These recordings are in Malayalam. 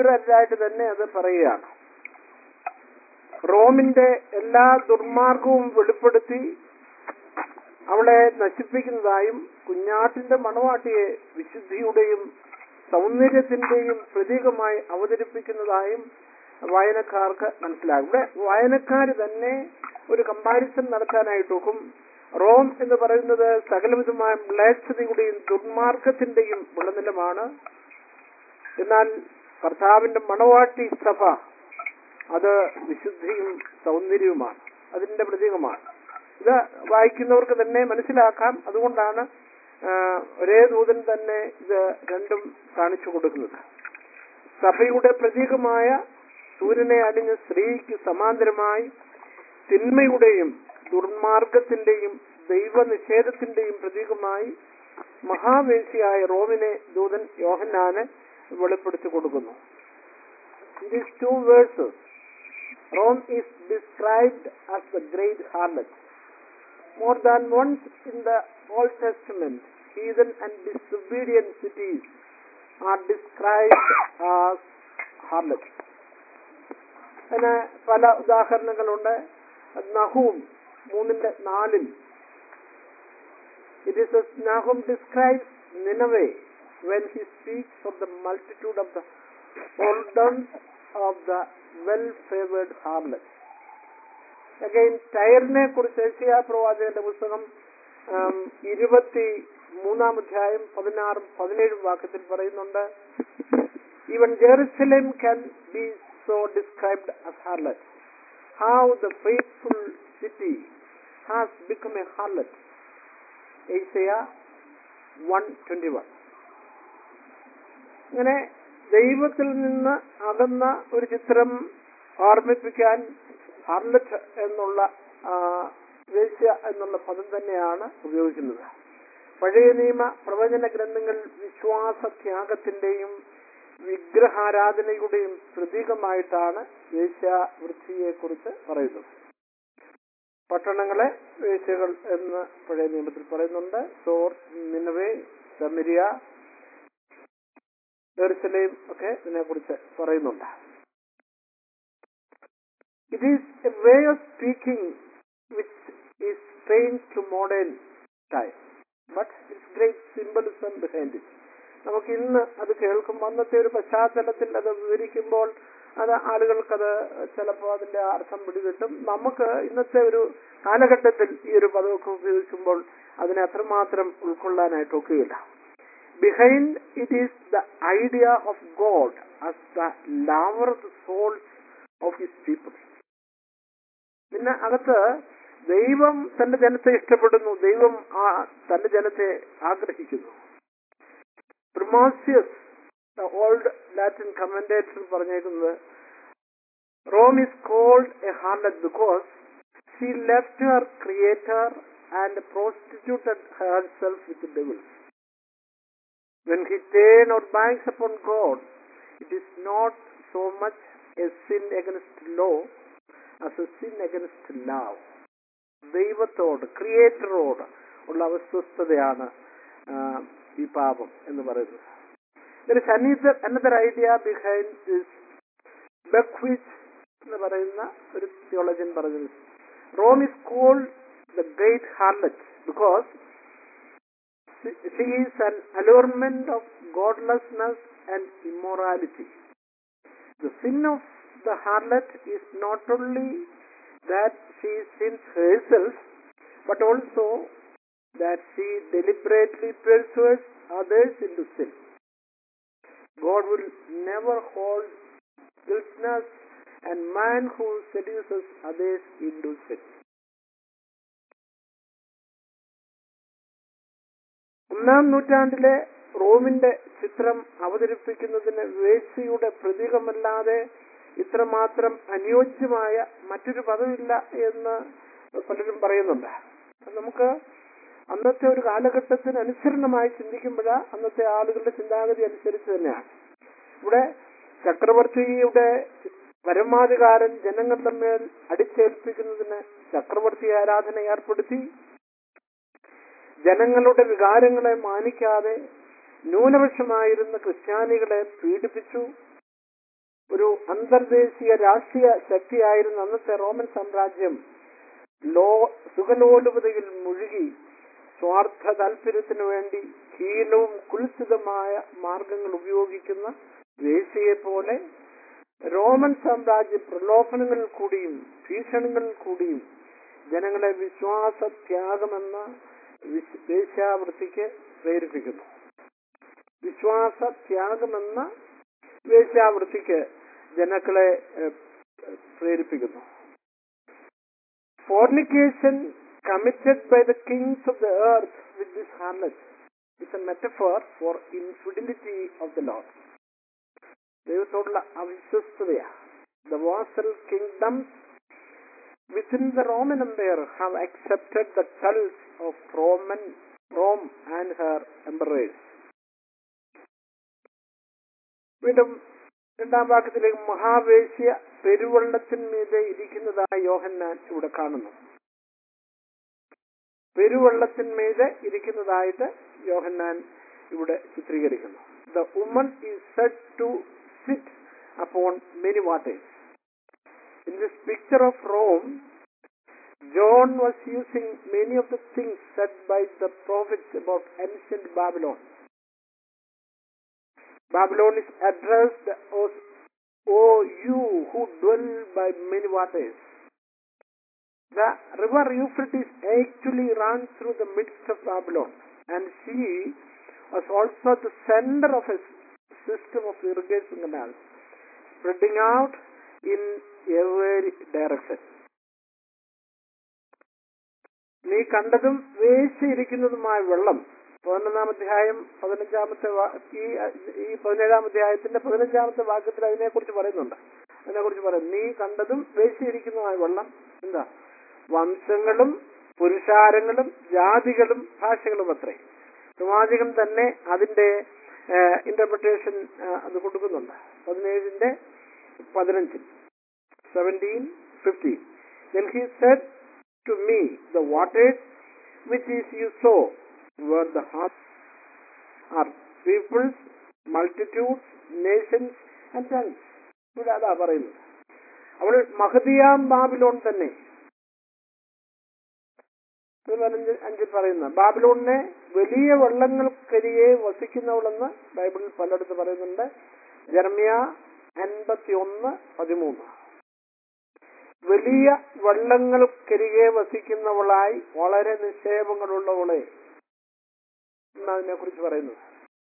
നാച്ചുറലായിട്ട് തന്നെ അത് പറയുകയാണ് റോമിന്റെ എല്ലാ ദുർമാർഗവും വെളിപ്പെടുത്തി അവളെ നശിപ്പിക്കുന്നതായും കുഞ്ഞാട്ടിന്റെ മണവാട്ടിയെ വിശുദ്ധിയുടെയും സൗന്ദര്യത്തിന്റെയും പ്രതീകമായി അവതരിപ്പിക്കുന്നതായും വായനക്കാർക്ക് മനസ്സിലാകും ഇവിടെ വായനക്കാർ തന്നെ ഒരു കമ്പാരിസൺ നടത്താനായിട്ട് നോക്കും റോം എന്ന് പറയുന്നത് സകലവിധമായ മ്ലേച്ഛതയുടെയും ദുർമാർഗത്തിന്റെയും വിളനിലമാണ് എന്നാൽ കർത്താവിന്റെ മണവാട്ടി സഭ അത് വിശുദ്ധിയും സൗന്ദര്യവുമാണ് അതിന്റെ പ്രതീകമാണ് ഇത് വായിക്കുന്നവർക്ക് തന്നെ മനസ്സിലാക്കാം അതുകൊണ്ടാണ് ആ, ഒരേ ദൂതൻ തന്നെ ഇത് രണ്ടും കാണിച്ചു കൊടുക്കുന്നത് സഭയുടെ പ്രതീകമായ സൂര്യനെ അടിഞ്ഞ സ്ത്രീക്ക് സമാന്തരമായി തിന്മയുടെയും ദുർമാർഗത്തിന്റെയും ദൈവനിഷേധത്തിന്റെയും പ്രതീകമായി മഹാവേശിയായ റോമിനെ ദൂതൻ യോഹന്നാന് വെളിപ്പെടുത്തി കൊടുക്കുന്നു these two verses Rome is described as the great harlot More than once in the Old Testament, heathen and disobedient cities are described as harlots. അതിന് പല ഉദാഹരണങ്ങളുണ്ട് നഹൂം മൂന്നിന്റെ നാലിൽ it is Nahum describes Nineveh when he speaks of the multitude of the whoredoms of the well-favored harlots. Again ടയറിനെ കുറിച്ച് ഏഷ്യ പ്രവാചകന്റെ പുസ്തകം ആം, ഇരുപത്തി മൂന്നാം അധ്യായം പതിനാറും പതിനേഴും വാക്യത്തിൽ പറയുന്നുണ്ട് even Jerusalem can be so described as harlot how the faithful city has become a harlot Isaiah one twenty one ഇങ്ങനെ ദൈവത്തിൽ നിന്ന് അകന്ന ഒരു ചിത്രം ഓർമ്മിപ്പിക്കാൻ ഹാർലറ്റ് എന്നുള്ള ആ, വേശ്യ എന്നുള്ള പദം തന്നെയാണ് ഉപയോഗിക്കുന്നത് പഴയ നിയമ പ്രവചന ഗ്രന്ഥങ്ങൾ വിശ്വാസത്യാഗത്തിന്റെയും വിഗ്രഹാരാധനയുടെയും പ്രതീകമായിട്ടാണ് വേശ്യാവൃത്തിയെ കുറിച്ച് പറയുന്നത് പട്ടണങ്ങളെ വേശ്യകൾ എന്ന് പഴയ നിയമത്തിൽ പറയുന്നുണ്ട് സോർ നിനവേ സമരിയ ജെറുസലേം ഒക്കെ ഇതിനെക്കുറിച്ച് പറയുന്നുണ്ട് It is a way of speaking which is strange to modern time, but its great symbolism behind it. നമുക്ക് ഇന്ന് അത് കേൾക്കുമ്പോൾ അന്നത്തെ ഒരു പശ്ചാത്തലത്തിൽ അത് വിവരിക്കുമ്പോൾ അത് ആളുകൾക്കത് ചിലപ്പോൾ അതിന്റെ അർത്ഥം പിടികിട്ടും നമുക്ക് ഇന്നത്തെ ഒരു കാലഘട്ടത്തിൽ ഈ ഒരു പദമൊക്കെ ഉപയോഗിക്കുമ്പോൾ അതിനെ അത്രമാത്രം ഉൾക്കൊള്ളാനായിട്ട് ഒക്കുകയില്ല behind it is the idea of God as the lover of the souls of his people പിന്നെ അകത്ത് ദൈവം തന്റെ ജനത്തെ ഇഷ്ടപ്പെടുന്നു ദൈവം ആ തന്റെ ജനത്തെ ആഗ്രഹിക്കുന്നു പ്രിമോസിയസ് ഓൾഡ് ലാറ്റിൻ കമന്റേറ്റർ പറഞ്ഞേക്കുന്നത് Rome is called a harlot because she left her creator and prostituted herself with devils When he turn or banks upon God, it is not so much a sin against law as a sin against love. ദൈവത്തോട് ക്രിയേറ്ററോട് ഉള്ള അസ്വസ്ഥതയാണ് ആ, ഈ പാപം എന്ന് പറയുന്നത് There is another, another idea behind this Beckwith എന്ന് പറയുന്ന ഒരു തിയോളജൻ പറഞ്ഞത് Rome is called the great harlot because she is an allurement of godlessness and immorality. The sin of the harlot is not only that she sins herself, but also that she deliberately persuades others into sin. God will never hold guiltless and man who seduces others into sin. ഒന്നാം നൂറ്റാണ്ടിലെ റോമിന്റെ ചിത്രം അവതരിപ്പിക്കുന്നതിന് വേശ്യയുടെ പ്രതീകമല്ലാതെ ഇത്രമാത്രം അനുയോജ്യമായ മറ്റൊരു പദമില്ല എന്ന് പലരും പറയുന്നുണ്ട് അത് നമുക്ക് അന്നത്തെ ഒരു കാലഘട്ടത്തിന് അനുസരണമായി ചിന്തിക്കുമ്പോഴ അന്നത്തെ ആളുകളുടെ ചിന്താഗതി അനുസരിച്ച് തന്നെയാണ് ഇവിടെ ചക്രവർത്തിയുടെ പരമാധികാരൻ ജനങ്ങൾ തമ്മിൽ അടിച്ചേൽപ്പിക്കുന്നതിന് ചക്രവർത്തി ആരാധന ഏർപ്പെടുത്തി ജനങ്ങളുടെ വികാരങ്ങളെ മാനിക്കാതെ ന്യൂനപക്ഷമായിരുന്ന ക്രിസ്ത്യാനികളെ പീഡിപ്പിച്ചു ഒരു അന്തർദേശീയ രാഷ്ട്രീയ ശക്തിയായിരുന്ന അന്നത്തെ റോമൻ സാമ്രാജ്യം ലോ സുഖലോലുപതയിൽ മുഴുകി സ്വാർത്ഥ താല്പര്യത്തിനു വേണ്ടി ഹീനവും കുൽസിതമായ മാർഗങ്ങൾ ഉപയോഗിക്കുന്ന വേശ്യയെ പോലെ റോമൻ സാമ്രാജ്യ പ്രലോഭനങ്ങളിൽ കൂടിയും ഭീഷണികളിൽ കൂടിയും ജനങ്ങളെ വിശ്വാസ ത്യാഗമെന്ന വിശ്- വേശ്യാവൃത്തിക്ക് പ്രേരിപ്പിക്കുന്നു വിശ്വാസ ത്യാഗമെന്ന വേശ്യാവൃത്തിക്ക് ജനങ്ങളെ ഏഹ്, പ്രേരിപ്പിക്കുന്നു fornication committed by the kings of the earth with this harlot is a metaphor for infidelity of the Lord ദൈവത്തോടുള്ള അവിശ്വസ്തതയാണ് the vassal kingdoms within the Roman Empire have accepted the cults of Roman Rome and her emperors. വീണ്ടും രണ്ടാം വാക്യത്തിലേക്ക് മഹാവേശ്യ പെരുവെള്ളത്തിന്മീതെ ഇരിക്കുന്നതായി യോഹന്നാൻ ഇവിടെ കാണുന്നു പെരുവെള്ളത്തിന്മീതെ ഇരിക്കുന്നതായിട്ട് യോഹന്നാൻ ഇവിടെ ചിത്രീകരിക്കുന്നു the woman is said to sit upon many waters In this picture of Rome, John was using many of the things said by the prophets about ancient Babylon. Babylon is addressed as, O you who dwell by many waters. The river Euphrates actually runs through the midst of Babylon, and she was also the center of a system of irrigation canals, spreading out in every direction. നീ കണ്ടതും വേശിയിരിക്കുന്നതുമായ വെള്ളം പതിനൊന്നാം അധ്യായം പതിനഞ്ചാമത്തെ വാ- ഈ ഈ പതിനേഴാം അധ്യായത്തിന്റെ പതിനഞ്ചാമത്തെ വാക്യത്തിൽ അതിനെക്കുറിച്ച് പറയുന്നുണ്ട് അതിനെക്കുറിച്ച് പറയും നീ കണ്ടതും വേശിയിരിക്കുന്നതുമായ വെള്ളം എന്താ വംശങ്ങളും പുരുഷാരങ്ങളും ജാതികളും ഭാഷകളും അത്രേ പ്രവാചകൻ തന്നെ അതിന്റെ ഇന്റർപ്രിട്ടേഷൻ അത് കൊടുക്കുന്നുണ്ട് പതിനേഴിന്റെ പതിനഞ്ചിൽ seventeen fifteen Then he said to me, The waters which is you saw were the hearts are peoples, multitudes, nations and tongues. ഇവിടെ അതാ പറയുന്നത് അവൾ മഹദിയാം ബാബിലോൺ തന്നെ ഇത് പതിനഞ്ച് അഞ്ചിൽ പറയുന്ന ബാബിലോണിനെ വലിയ വെള്ളങ്ങൾക്കരികെ വസിക്കുന്നവളെന്ന് ബൈബിളിൽ പലയിടത്ത് പറയുന്നുണ്ട് ജർമിയ അൻപത്തി ഒന്ന് പതിമൂന്ന് വലിയ വെള്ളങ്ങൾക്കരികെ വസിക്കുന്നവളായി വളരെ നിക്ഷേപങ്ങളുള്ളവളെ എന്നതിനെ കുറിച്ച് പറയുന്നത്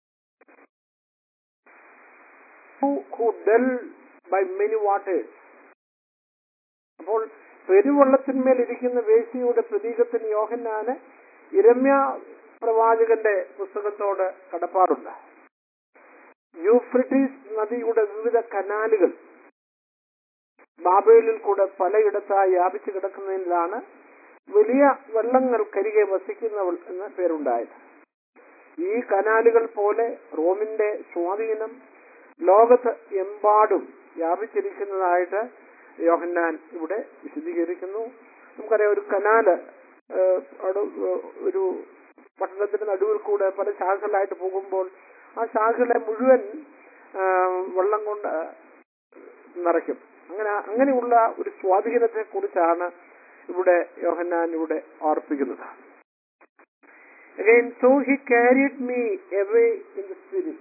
who dwell by many waters അപ്പോൾ പെരുവെള്ളത്തിന്മേൽ ഇരിക്കുന്ന വേശിയുടെ പ്രതീകത്തിന് യോഹന്നാന് ഇരമ്യ പ്രവാചകന്റെ പുസ്തകത്തോട് കടപ്പാടുണ്ട് യൂഫ്രിട്ടീസ് നദിയുടെ വിവിധ കനാലുകൾ ബാബേലിൽ കൂടെ പലയിടത്തായി വ്യാപിച്ചു കിടക്കുന്നതിലാണ് വലിയ വെള്ളങ്ങൾ കരികെ വസിക്കുന്നവൾ എന്ന പേരുണ്ടായത് ഈ കനാലുകൾ പോലെ റോമിന്റെ സ്വാധീനം ലോകത്ത് എമ്പാടും വ്യാപിച്ചിരിക്കുന്നതായിട്ട് യോഹന്നാൻ ഇവിടെ വിശദീകരിക്കുന്നു നമുക്കറിയാം ഒരു കനാല് ഏഹ്, അവിടെ ഏഹ്, ഒരു പട്ടണത്തിന്റെ നടുവിൽ കൂടെ പല ശാഖകളായിട്ട് പോകുമ്പോൾ ആ ശാഖകളെ മുഴുവൻ ഏഹ്, വെള്ളം കൊണ്ട് നിറയ്ക്കും അങ്ങനെ അങ്ങനെയുള്ള ഒരു സ്വാധീനത്തെ കുറിച്ചാണ് ഇവിടെ യോഹന്നാൻ ഇവിടെ ഓർപ്പിക്കുന്നത് Again, so he carried me away in the spirit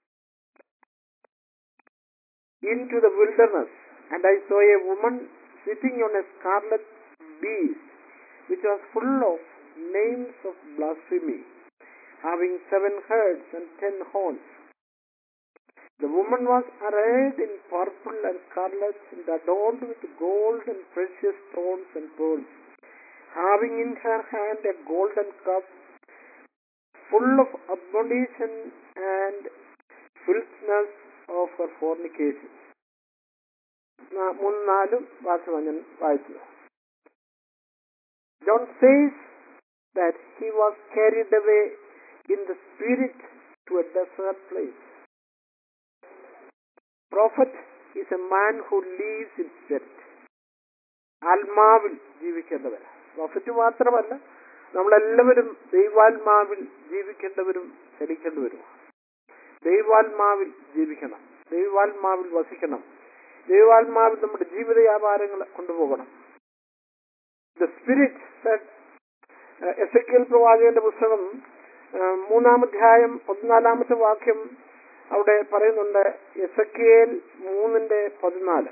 into the wilderness, and I saw a woman sitting on a scarlet beast, which was full of names of blasphemy, having seven heads and ten horns. The woman was arrayed in purple and scarlet and adorned with gold and precious stones and pearls, having in her hand a golden cup full of abomination and filthiness of her fornication. നാ- മൂന്നും നാലും വാക്യം ഞാൻ വായിച്ചു John says that he was carried away in the spirit to a desert place. Prophet is a man who lives in spirit. ആത്മാവിൽ ജീവിക്കേണ്ടവർ പ്രോഫറ്റ് മാത്രമല്ല നമ്മളെല്ലാവരും ദൈവാത്മാവിൽ ജീവിക്കേണ്ടവരും ചലിക്കേണ്ടവരും ദൈവാത്മാവിൽ ജീവിക്കണം ദൈവാത്മാവിൽ വസിക്കണം ദൈവാത്മാവിൽ നമ്മുടെ ജീവിത വ്യാപാരങ്ങൾ കൊണ്ടുപോകണം the spirit said as a പ്രവാചകന്റെ പുസ്തകം ആ, മൂന്നാമധ്യായം പതിനാലാമത്തെ വാക്യം അവിടെ പറയുന്നുണ്ട് എസ് എ മൂന്നിന്റെ പതിനാല്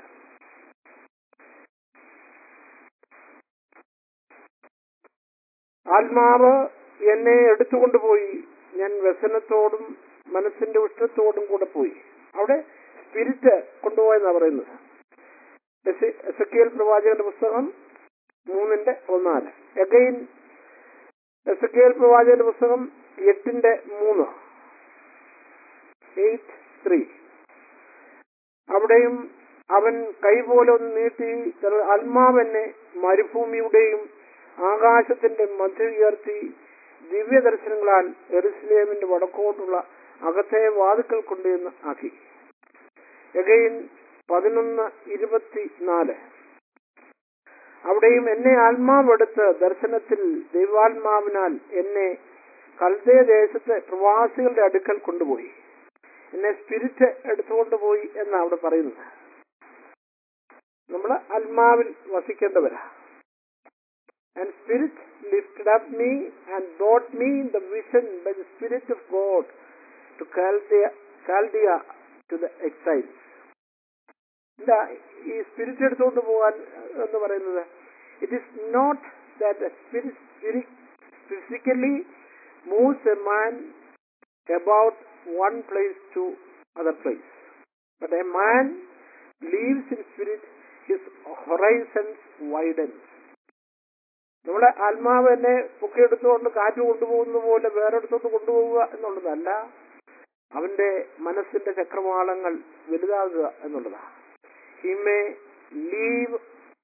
ആത്മാവ് എന്നെ എടുത്തുകൊണ്ടുപോയി ഞാൻ വ്യസനത്തോടും മനസ്സിന്റെ ഉഷ്ണത്തോടും കൂടെ പോയി അവിടെ സ്പിരിറ്റ് കൊണ്ടുപോയെന്നാ പറയുന്നത് എസ് എ പ്രവാചകന്റെ പുസ്തകം മൂന്നിന്റെ പതിനാല് എഗൈൻ എസ് എ പ്രവാചകന്റെ പുസ്തകം എട്ടിന്റെ മൂന്ന് എയ്റ്റ് ത്രീ അവിടെയും അവൻ കൈപോലെ ഒന്ന് നീട്ടി ചില- ആത്മാവെന്നെ മരുഭൂമിയുടെയും ആകാശത്തിന്റെ മധ്യ ഉയർത്തി ദിവ്യ ദർശനങ്ങളാൽ എറുസലേമിന്റെ വടക്കോട്ടുള്ള അകത്തെ വാതുക്കൾ കൊണ്ടുവന്ന് ആക്കി എഗൈൻ പതിനൊന്ന് ഇരുപത്തിനാല് അവിടെയും എന്നെ ആത്മാവെടുത്ത് ദർശനത്തിൽ ദൈവാത്മാവിനാൽ എന്നെ കൽദേ ദേശത്തെ പ്രവാസികളുടെ അടുക്കൽ കൊണ്ടുപോയി എന്നെ സ്പിരിറ്റ് എടുത്തുകൊണ്ടുപോയി എന്നാണ് അവിടെ പറയുന്നത് നമ്മൾ ആത്മാവിൽ വസിക്കേണ്ടവരാ and spirit lifted up me and brought me in the vision by the spirit of God to Chaldea Chaldea to the exiles ഇല്ല ഈ സ്പിരിറ്റ് എടുത്തുകൊണ്ട് പോകാൻ എന്ന് പറയുന്നത് it is not that spirit physically moves a man about one place to other place. But a man lives in spirit, his horizons widen. നമ്മുടെ ആത്മാവ് എന്നെ പൊക്കിയെടുത്തുകൊണ്ട് കാറ്റ് കൊണ്ടുപോകുന്ന പോലെ വേറെടുത്തോട്ട് കൊണ്ടുപോവുക എന്നുള്ളതല്ല അവന്റെ മനസ്സിന്റെ ചക്രവാളങ്ങൾ വലുതാകുക എന്നുള്ളതാണ് he may leave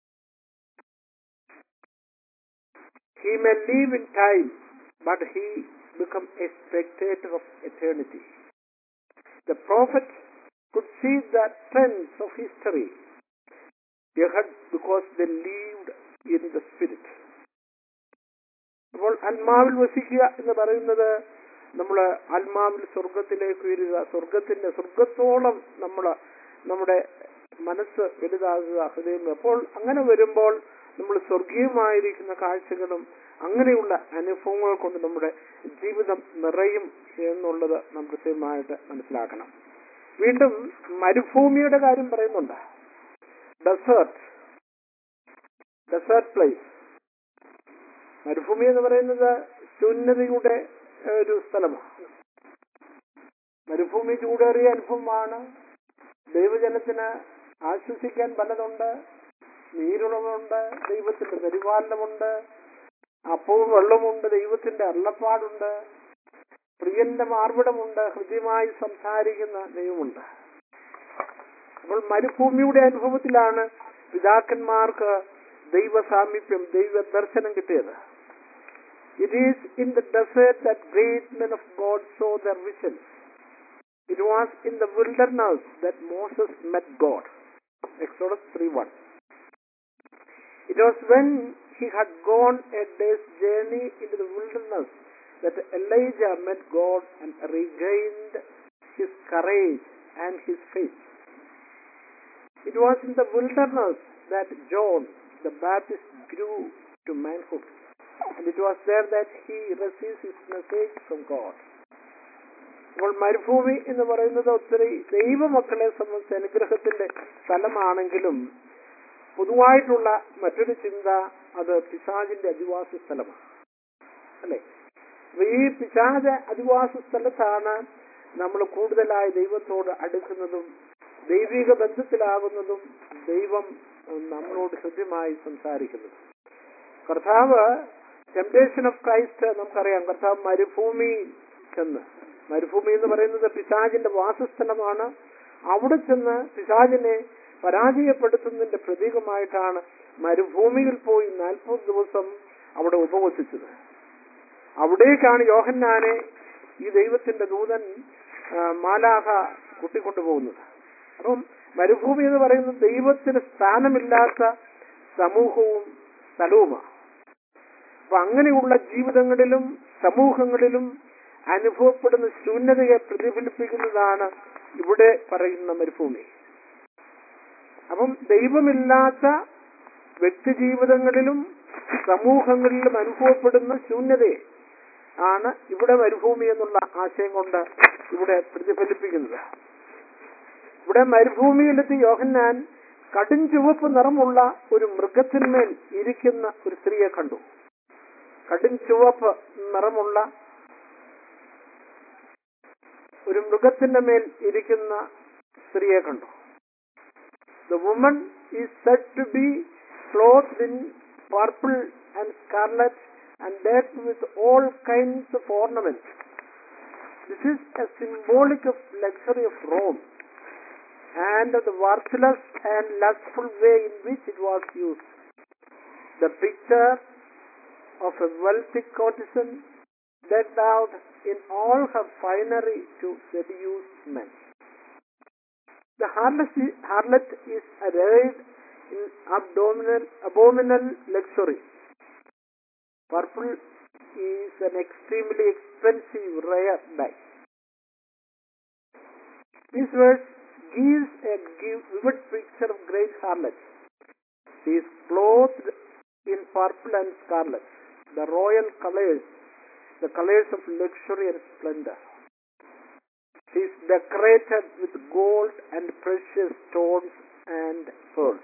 he may leave in time but he become a spectator of eternity. The prophet could see the trends of history ahead because they lived in the spirit. അപ്പോൾ ആത്മാവിൽ വസിക്കുക എന്ന് പറയുന്നത് നമ്മൾ ആത്മാവിൽ സ്വർഗത്തിലേക്ക് ഉയരുക സ്വർഗത്തിന്റെ സ്വർഗത്തോളം നമ്മൾ നമ്മുടെ മനസ്സ് വലുതാകുക ഹൃദയം അപ്പോൾ അങ്ങനെ വരുമ്പോൾ നമ്മൾ സ്വർഗീയമായിരിക്കുന്ന കാഴ്ചകളും അങ്ങനെയുള്ള അനുഭവങ്ങൾ കൊണ്ട് നമ്മുടെ ജീവിതം നിറയും എന്നുള്ളത് നാം കൃത്യമായിട്ട് മനസ്സിലാക്കണം വീണ്ടും മരുഭൂമിയുടെ കാര്യം പറയുന്നുണ്ട് ഡെസേർട്ട് ഡെസേർട്ട് പ്ലേസ് മരുഭൂമി എന്ന് പറയുന്നത് ശൂന്യതയുടെ ഏഹ്, ഒരു സ്ഥലമാണ് മരുഭൂമി ചൂടേറിയ അനുഭവമാണ് ദൈവജനത്തിന് ആശ്വസിക്കാൻ പലതുണ്ട് നീരുറവുണ്ട് ദൈവത്തിന്റെ പരിപാലനമുണ്ട് അപ്പവും വെള്ളമുണ്ട് ദൈവത്തിന്റെ അള്ളപ്പാടുണ്ട് പ്രിയന്റെ മാർവിടമുണ്ട് ഹൃദ്യമായി സംസാരിക്കുന്ന ദൈവമുണ്ട് അപ്പോൾ മരുഭൂമിയുടെ അനുഭവത്തിലാണ് പിതാക്കന്മാർക്ക് ദൈവ സാമീപ്യം ദൈവ ദർശനം കിട്ടിയത് it is in the desert that great men of God saw their visions it was in the wilderness that Moses met God Exodus three one It was when he had gone a day's journey into the wilderness that Elijah met God and regained his courage and his faith. It was in the wilderness that John the Baptist grew to manhood, and it was there that he received his message from God. അപ്പോൾ മരുഭൂമി എന്ന് പറയുന്നത് ഒത്തിരി ദൈവമക്കളെ സംബന്ധിച്ച് അനുഗ്രഹത്തിന്റെ സ്ഥലമാണെങ്കിലും പൊതുവായിട്ടുള്ള മറ്റൊരു ചിന്ത അത് പിശാചിന്റെ അധിവാസ സ്ഥലമാണ് അല്ലെ അപ്പൊ ഈ പിശാച അധിവാസ സ്ഥലത്താണ് നമ്മൾ കൂടുതലായി ദൈവത്തോട് അടുക്കുന്നതും ദൈവിക ബന്ധത്തിലാകുന്നതും ദൈവം ഉം, നമ്മളോട് ഹൃദ്യമായി സംസാരിക്കുന്നതും കർത്താവ് ടെംപ്ടേഷൻ ഓഫ് ക്രൈസ്റ്റ് നമുക്കറിയാം കർത്താവ് മരുഭൂമി ചെന്ന് മരുഭൂമി എന്ന് പറയുന്നത് പിശാചിന്റെ വാസസ്ഥലമാണ് അവിടെ ചെന്ന് പിശാചിനെ പരാജയപ്പെടുത്തുന്നതിന്റെ പ്രതീകമായിട്ടാണ് മരുഭൂമിയിൽ പോയി നാൽപ്പത് ദിവസം അവിടെ ഉപവസിച്ചത് അവിടേക്കാണ് യോഹന്നാനെ ഈ ദൈവത്തിന്റെ ദൂതൻ ആ, മാലാഹ കൂട്ടിക്കൊണ്ടുപോകുന്നത് അപ്പം മരുഭൂമി എന്ന് പറയുന്നത് ദൈവത്തിന് സ്ഥാനമില്ലാത്ത സമൂഹവും സ്ഥലവുമാണ് അപ്പൊ അങ്ങനെയുള്ള ജീവിതങ്ങളിലും സമൂഹങ്ങളിലും അനുഭവപ്പെടുന്ന ശൂന്യതയെ പ്രതിഫലിപ്പിക്കുന്നതാണ് ഇവിടെ പറയുന്ന മരുഭൂമി അപ്പം ദൈവമില്ലാത്ത വ്യക്തി ജീവിതങ്ങളിലും സമൂഹങ്ങളിലും അനുഭവപ്പെടുന്ന ശൂന്യതയെ ആണ് ഇവിടെ മരുഭൂമി എന്നുള്ള ആശയം കൊണ്ട് ഇവിടെ പ്രതിഫലിപ്പിക്കുന്നത് ഇവിടെ മരുഭൂമിയിലെത്തി യോഹന്നാൻ കടും ചുവപ്പ് നിറമുള്ള ഒരു മൃഗത്തിന്മേൽ ഇരിക്കുന്ന ഒരു സ്ത്രീയെ കണ്ടു കടും ചുവപ്പ് നിറമുള്ള ഒരു മൃഗത്തിന്റെ മേൽ ഇരിക്കുന്ന സ്ത്രീയെ കണ്ടു the woman is said to be cloth in purple and scarlet and ഡെഡ് with all kinds of ornaments this is a symbolic of luxury of Rome and the worthless and lustful way in which it was used. The picture of a wealthy courtesan decked out in all her finery to seduce men. The harlot is, harlot is arrayed in abdominal, abominal luxury. Purple is an extremely expensive rare dye. This verse gives a give- vivid picture of great harlot. She is clothed in purple and scarlet, the royal colors, the colors of luxury and splendor. She is decorated with gold and precious stones and pearls.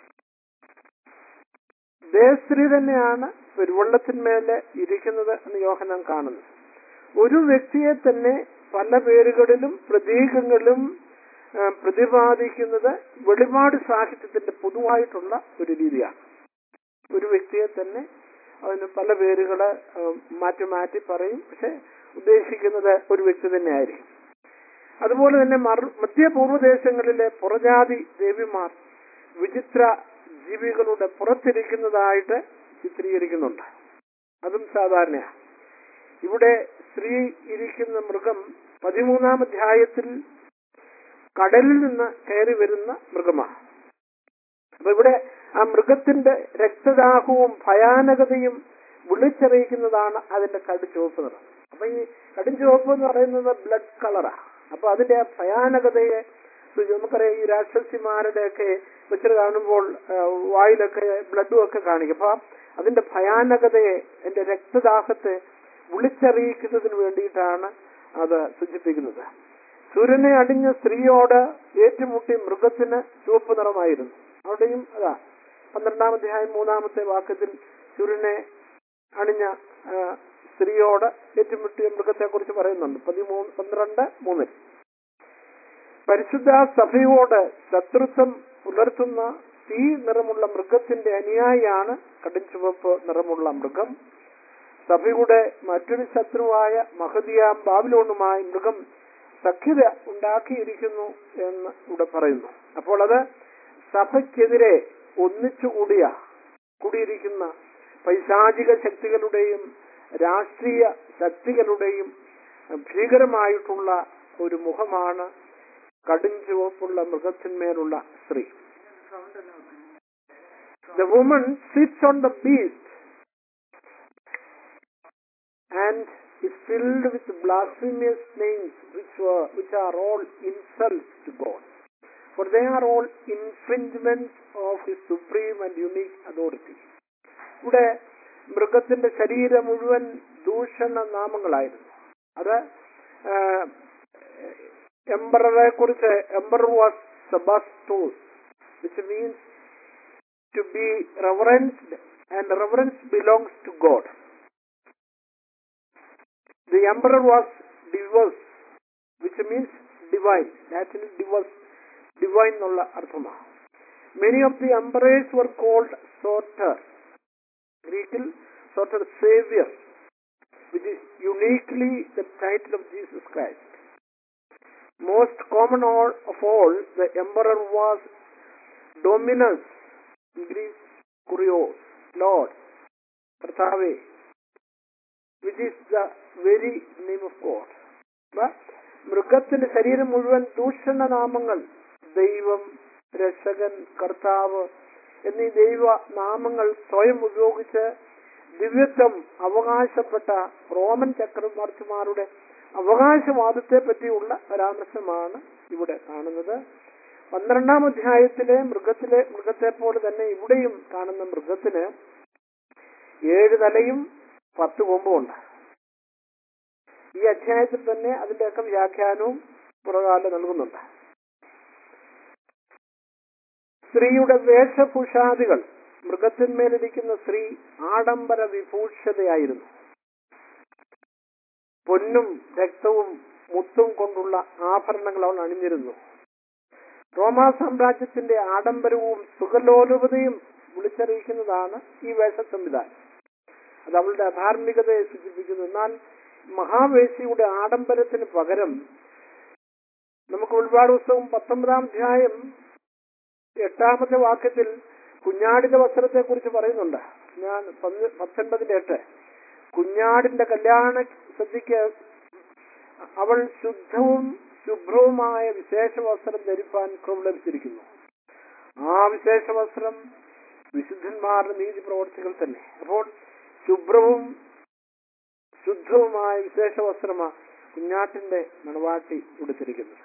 ദേവസ്ത്രീ തന്നെയാണ് പെരുവള്ളത്തിന്മേലെ ഇരിക്കുന്നത് എന്ന് യോഹനാൻ കാണുന്നു ഒരു വ്യക്തിയെ തന്നെ പല പേരുകളിലും പ്രതീകങ്ങളിലും ആ, പ്രതിപാദിക്കുന്നത് വെളിപാട് സാഹിത്യത്തിന്റെ പൊതുവായിട്ടുള്ള ഒരു രീതിയാണ് ഒരു വ്യക്തിയെ തന്നെ അതിന് പല പേരുകള് ആ, മാറ്റി മാറ്റി പറയും പക്ഷെ ഉദ്ദേശിക്കുന്നത് ഒരു വ്യക്തി തന്നെ ആയിരിക്കും അതുപോലെ തന്നെ മറു മധ്യപൂർവ്വദേശങ്ങളിലെ പുറജാതി ദേവിമാർ വിചിത്ര ജീവികളുടെ പുറത്തിരിക്കുന്നതായിട്ട് ചിത്രീകരിക്കുന്നുണ്ട് അതും സാധാരണയാണ് ഇവിടെ സ്ത്രീ ഇരിക്കുന്ന മൃഗം പതിമൂന്നാം അധ്യായത്തിൽ കടലിൽ നിന്ന് കയറി വരുന്ന മൃഗമാണ് അപ്പൊ ഇവിടെ ആ മൃഗത്തിന്റെ രക്തദാഹവും ഭയാനകതയും വിളിച്ചറിയിക്കുന്നതാണ് അതിന്റെ കടുചുവപ്പ് നിറം അപ്പൊ ഈ കടുംചുവപ്പ് എന്ന് പറയുന്നത് ബ്ലഡ് കളറാ അപ്പൊ അതിന്റെ ആ ഭയാനകതയെ സൂചി- നമുക്കറിയാം ഈ രാക്ഷസിമാരുടെ ഒക്കെ പിക്ചർ കാണുമ്പോൾ ആ, വായിലൊക്കെ ബ്ലഡും ഒക്കെ കാണിക്കും അപ്പൊ അതിന്റെ ഭയാനകതയെ അതിന്റെ രക്തദാഹത്തെ വിളിച്ചറിയിക്കുന്നതിന് വേണ്ടിയിട്ടാണ് അത് സൂചിപ്പിക്കുന്നത് സൂര്യനെ അടിഞ്ഞ സ്ത്രീയോട് ഏറ്റുമുട്ടി മൃഗത്തിന് ചുവപ്പ് നിറമായിരുന്നു അവിടെയും അതാ പന്ത്രണ്ടാം അധ്യായം മൂന്നാമത്തെ വാക്യത്തിൽ സൂര്യനെ അണിഞ്ഞ ആ, സ്ത്രീയോട് ഏറ്റുമുട്ടിയ മൃഗത്തെ കുറിച്ച് പറയുന്നുണ്ട് പതിമൂന്ന് പന്ത്രണ്ട് മൂന്നിൽ പരിശുദ്ധ സഭയോട് ശത്രുത്വം പുലർത്തുന്ന തീ നിറമുള്ള മൃഗത്തിന്റെ അനുയായിയാണ് കടുംചുവപ്പ് നിറമുള്ള മൃഗം സഭയുടെ മറ്റൊരു ശത്രുവായ മഹദിയാം ബാബിലോണുമായി മൃഗം സഖ്യത ഉണ്ടാക്കിയിരിക്കുന്നു എന്ന് ഇവിടെ പറയുന്നു അപ്പോൾ അത് സഭയ്ക്കെതിരെ ഒന്നിച്ചുകൂടിയ കൂടിയിരിക്കുന്ന പൈശാചിക ശക്തികളുടെയും രാഷ്ട്രീയ ശക്തികളുടെയും ഭീകരമായിട്ടുള്ള ഒരു മുഖമാണ് കടും ചുവപ്പുള്ള മൃഗത്തിന്മേലുള്ള സ്ത്രീ the woman sits on the beast and is filled with blasphemous names which were which are all insults to God. For they are all infringements of his supreme and unique authority. ഇവിടെ മൃഗത്തിന്റെ ശരീരം മുഴുവൻ ദൂഷണ നാമങ്ങളായിരുന്നു അത് എംബററെ കുറിച്ച് emperor was Sebastos which means to be reverenced and reverence belongs to God The emperor was divus, which means divine. Latin divus, divine എന്നുള്ള അർത്ഥമാണ് many of the emperors were called Soter ഗ്രീക്കിൽ Soter saviour which is uniquely the title of Jesus Christ most common all of all the emperor was dominus Greek kurios lord കർത്താവേ which is the very name of God മൃഗത്തിന്റെ ശരീരം മുഴുവൻ ദൂഷണ നാമങ്ങൾ ദൈവം രക്ഷകൻ കർത്താവ് എന്നീ ദൈവ നാമങ്ങൾ സ്വയം ഉപയോഗിച്ച് ദിവ്യത്വം അവകാശപ്പെട്ട റോമൻ ചക്രവർത്തിമാരുടെ അവകാശവാദത്തെ പറ്റിയുള്ള പരാമർശമാണ് ഇവിടെ കാണുന്നത് പന്ത്രണ്ടാം അധ്യായത്തിലെ മൃഗത്തിലെ മൃഗത്തെ പോലെ തന്നെ ഇവിടെയും കാണുന്ന മൃഗത്തിന് ഏഴ് തലയും പത്ത് കൊമ്പുമുണ്ട് ഈ അധ്യായത്തിൽ തന്നെ അതിന്റെയൊക്കെ വ്യാഖ്യാനവും പുറകാല നൽകുന്നുണ്ട് സ്ത്രീയുടെ വേഷഭൂഷാദികൾ മൃഗത്തിന്മേലിരിക്കുന്ന സ്ത്രീ ആഡംബര വിഭൂഷതയായിരുന്നു പൊന്നും രക്തവും മുത്തും കൊണ്ടുള്ള ആഭരണങ്ങൾ അവൾ അണിഞ്ഞിരുന്നു റോമാ സാമ്രാജ്യത്തിന്റെ ആഡംബരവും സുഖലോലുപതയും വിളിച്ചറിയിക്കുന്നതാണ് ഈ വേഷ സംവിധാനം അത് അവളുടെ അധാർമികതയെ സൂചിപ്പിക്കുന്നു എന്നാൽ മഹാവേശിയുടെ ആഡംബരത്തിന് പകരം നമുക്ക് ഒരുപാട് പുസ്തകം പത്തൊമ്പതാം അധ്യായം എട്ടാമത്തെ വാക്യത്തിൽ കുഞ്ഞാടിന്റെ വസ്ത്രത്തെ കുറിച്ച് പറയുന്നുണ്ട് ഞാൻ പന്ത് പത്തൊൻപതിന്റെ എട്ട് കുഞ്ഞാടിന്റെ കല്യാണ സദ്യക്ക് അവൾ ശുദ്ധവും ശുഭ്രവുമായ വിശേഷ വസ്ത്രം ധരിപ്പാൻ കൃപ ലഭിച്ചിരിക്കുന്നു ആ വിശേഷ വസ്ത്രം വിശുദ്ധന്മാരുടെ നീതി പ്രവർത്തികൾ തന്നെ അപ്പോൾ ശുഭ്രവും ശുദ്ധവുമായ വിശേഷ വസ്ത്രമാ കുഞ്ഞാട്ടിന്റെ മണവാട്ടി ഉടുത്തിരിക്കുന്നത്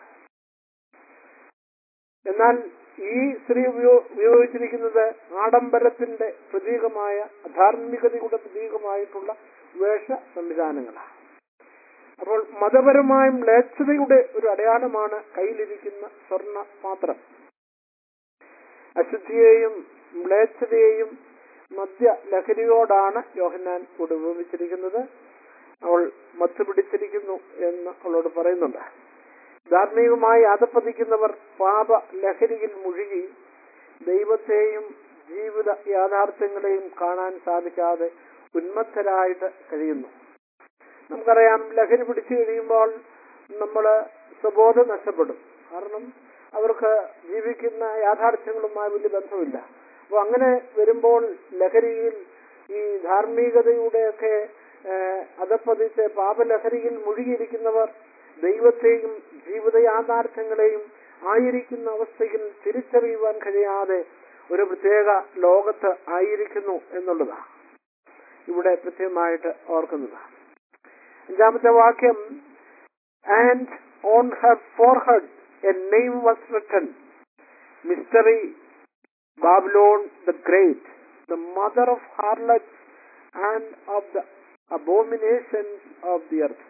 എന്നാൽ ഈ സ്ത്രീ ഉപയോ- ഉപയോഗിച്ചിരിക്കുന്നത് ആഡംബരത്തിന്റെ പ്രതീകമായ അധാർമികതയുടെ പ്രതീകമായിട്ടുള്ള വേഷ സംവിധാനങ്ങളാണ് അപ്പോൾ മതപരമായ മ്ലേച്ഛതയുടെ ഒരു അടയാളമാണ് കയ്യിലിരിക്കുന്ന സ്വർണ്ണ പാത്രം അശുദ്ധിയെയും മ്ലേച്ഛതയെയും മദ്യ ലഹരിയോടാണ് യോഹന്നാൻ ഇവിടെ ഉപയോഗിച്ചിരിക്കുന്നത് അവൾ മത്ത് പിടിച്ചിരിക്കുന്നു എന്ന് അവളോട് പറയുന്നുണ്ട് ധാർമ്മികമായി അതപ്പതിക്കുന്നവർ പാപ ലഹരിയിൽ മുഴുകി ദൈവത്തെയും ജീവിത യാഥാർത്ഥ്യങ്ങളെയും കാണാൻ സാധിക്കാതെ ഉന്മത്തരായിട്ട് കഴിയുന്നു നമുക്കറിയാം ലഹരി പിടിച്ചു കഴിയുമ്പോൾ നമ്മൾ സ്വബോധം നഷ്ടപ്പെടും കാരണം അവർക്ക് ജീവിക്കുന്ന യാഥാർത്ഥ്യങ്ങളുമായി വലിയ ബന്ധമില്ല അപ്പൊ അങ്ങനെ വരുമ്പോൾ ലഹരിയിൽ ഈ ധാർമ്മികതയുടെയൊക്കെ ഏഹ്, അധപ്പതിച്ച് പാപലഹരിയിൽ മുഴുകിയിരിക്കുന്നവർ ദൈവത്തെയും ജീവിത യാഥാർത്ഥ്യങ്ങളെയും ആയിരിക്കുന്ന അവസ്ഥയിൽ തിരിച്ചറിയുവാൻ കഴിയാതെ ഒരു പ്രത്യേക ലോകത്ത് ആയിരിക്കുന്നു എന്നുള്ളതാണ് ഇവിടെ കൃത്യമായിട്ട് ഓർക്കുന്നതാണ് അഞ്ചാമത്തെ വാക്യം and on her forehead a name was written mystery Babylon the great the mother of harlots and of the abominations of the earth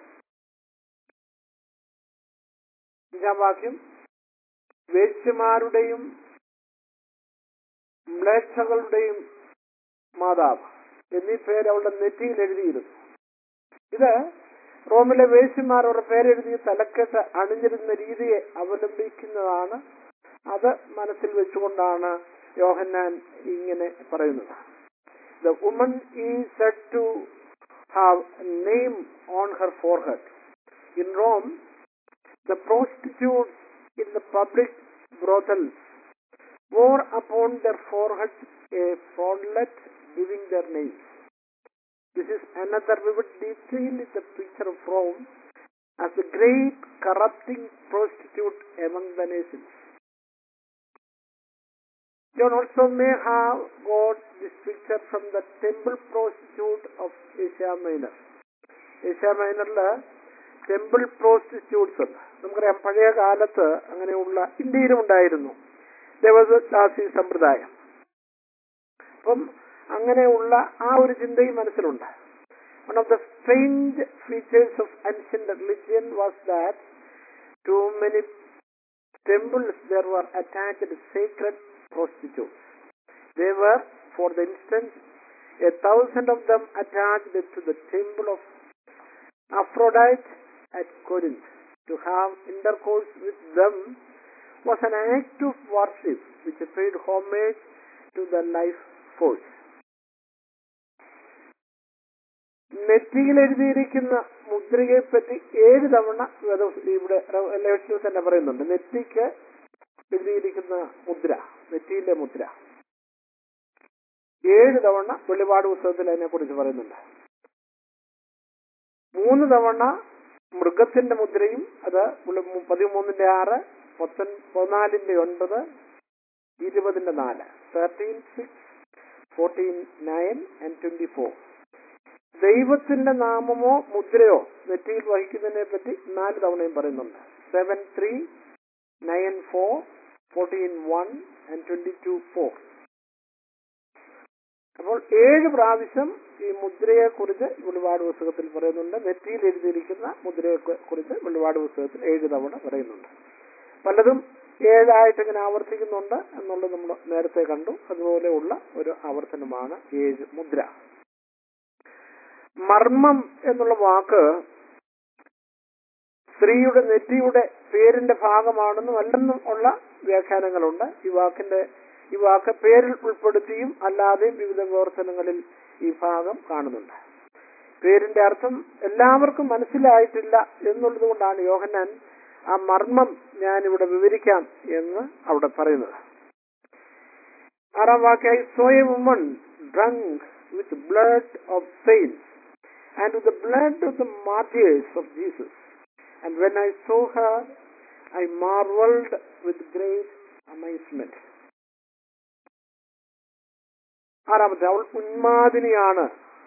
അഞ്ചാം വാക്യം വേശ്യമാരുടെയും മ്ലേച്ഛകളുടെയും മാതാവ് എന്നീ പേര് അവളുടെ നെറ്റിയിൽ എഴുതിയിരുന്നു ഇത് റോമിലെ വേശ്യമാർ അവരുടെ പേരെഴുതി തലക്കെട്ട് അണിഞ്ഞിരുന്ന രീതിയെ അവലംബിക്കുന്നതാണ് അത് മനസ്സിൽ വെച്ചുകൊണ്ടാണ് യോഹന്നാൻ ഇങ്ങനെ പറയുന്നത് the woman is said to have name on her forehead in Rome the prostitutes in the public brothels wore upon their foreheads a frontlet giving their names. This is another vivid detail in the picture of Rome as a great corrupting prostitute among the nations. John also may have got this picture from the temple prostitute of Asia Minor. Asia Minorല് ടെമ്പിൾ പ്രോസ്റ്റിറ്റ്യൂട്ട്സ് ഉണ്ട് നമുക്കറിയാം പഴയ കാലത്ത് അങ്ങനെയുള്ള ഇന്ത്യയിലും ഉണ്ടായിരുന്നു ദേവദാസി സമ്പ്രദായം അപ്പം അങ്ങനെയുള്ള ആ ഒരു ചിന്തയും മനസ്സിലുണ്ട് one of the strange features of ancient religion was that to many temples there were attached sacred prostitutes. They were, for the instance, a thousand of them attached to the temple of Aphrodite at Corinth. To have intercourse with them was an act of worship which paid homage to the life force. നെറ്റിയിൽ എഴുതിയിരിക്കുന്ന മുദ്രയെ പറ്റി ഏഴ് തവണ വേദ- ഇവിടെ ലേഖനത്തിൽ തന്നെ പറയുന്നുണ്ട് നെറ്റിക്ക് എഴുതിയിരിക്കുന്ന മുദ്ര നെറ്റിയിലെ മുദ്ര ഏഴ് തവണ വെളിപാട് പുസ്തകത്തിൽ അതിനെ കുറിച്ച് പറയുന്നുണ്ട് മൂന്ന് തവണ മൃഗത്തിന്റെ മുദ്രയും അത് പുള്ളി മു- പതിമൂന്നിന്റെ ആറ് പത്തൊൻ പതിനാലിന്റെ ഒൻപത് ഇരുപതിന്റെ നാല് thirteen six fourteen nine and twenty four ദൈവത്തിന്റെ നാമമോ മുദ്രയോ നെറ്റിയിൽ വഹിക്കുന്നതിനെ പറ്റി നാല് തവണയും പറയുന്നുണ്ട് seven three nine four fourteen one and twenty two four അപ്പോൾ ഏഴ് പ്രാവശ്യം ഈ മുദ്രയെ കുറിച്ച് വെളിപാട് പുസ്തകത്തിൽ പറയുന്നുണ്ട് നെറ്റിയിൽ എഴുതിയിരിക്കുന്ന മുദ്രയെ കുറിച്ച് വെളിപാട് പുസ്തകത്തിൽ ഏഴ് തവണ പറയുന്നുണ്ട് പലതും ഏഴായിട്ട് ഇങ്ങനെ ആവർത്തിക്കുന്നുണ്ട് എന്നുള്ളത് നമ്മൾ നേരത്തെ കണ്ടു അതുപോലെയുള്ള ഒരു ആവർത്തനമാണ് ഏഴ് മുദ്ര മർമ്മം എന്നുള്ള വാക്ക് സ്ത്രീയുടെ നെറ്റിയുടെ പേരിന്റെ ഭാഗമാണെന്നും അല്ലെന്നും ഉള്ള വ്യാഖ്യാനങ്ങളുണ്ട് ഈ വാക്കിന്റെ ഈ വാക്ക് പേരിൽ ഉൾപ്പെടുത്തിയും അല്ലാതെയും വിവിധ പ്രവർത്തനങ്ങളിൽ ഈ ഭാഗം കാണുന്നുണ്ട് പേരിന്റെ അർത്ഥം എല്ലാവർക്കും മനസ്സിലായിട്ടില്ല എന്നുള്ളത് കൊണ്ടാണ് യോഹന്നാൻ ആ മർമ്മം ഞാൻ ഇവിടെ വിവരിക്കാം എന്ന് അവിടെ പറയുന്നത് ആറാം വാക്യായി saw a woman drunk with blood of saints and with blood of the martyrs of Jesus and when I saw her I marvelled with great amazement ആറാമത്തെ അവൾ ഉന്മാദിനിയാണ്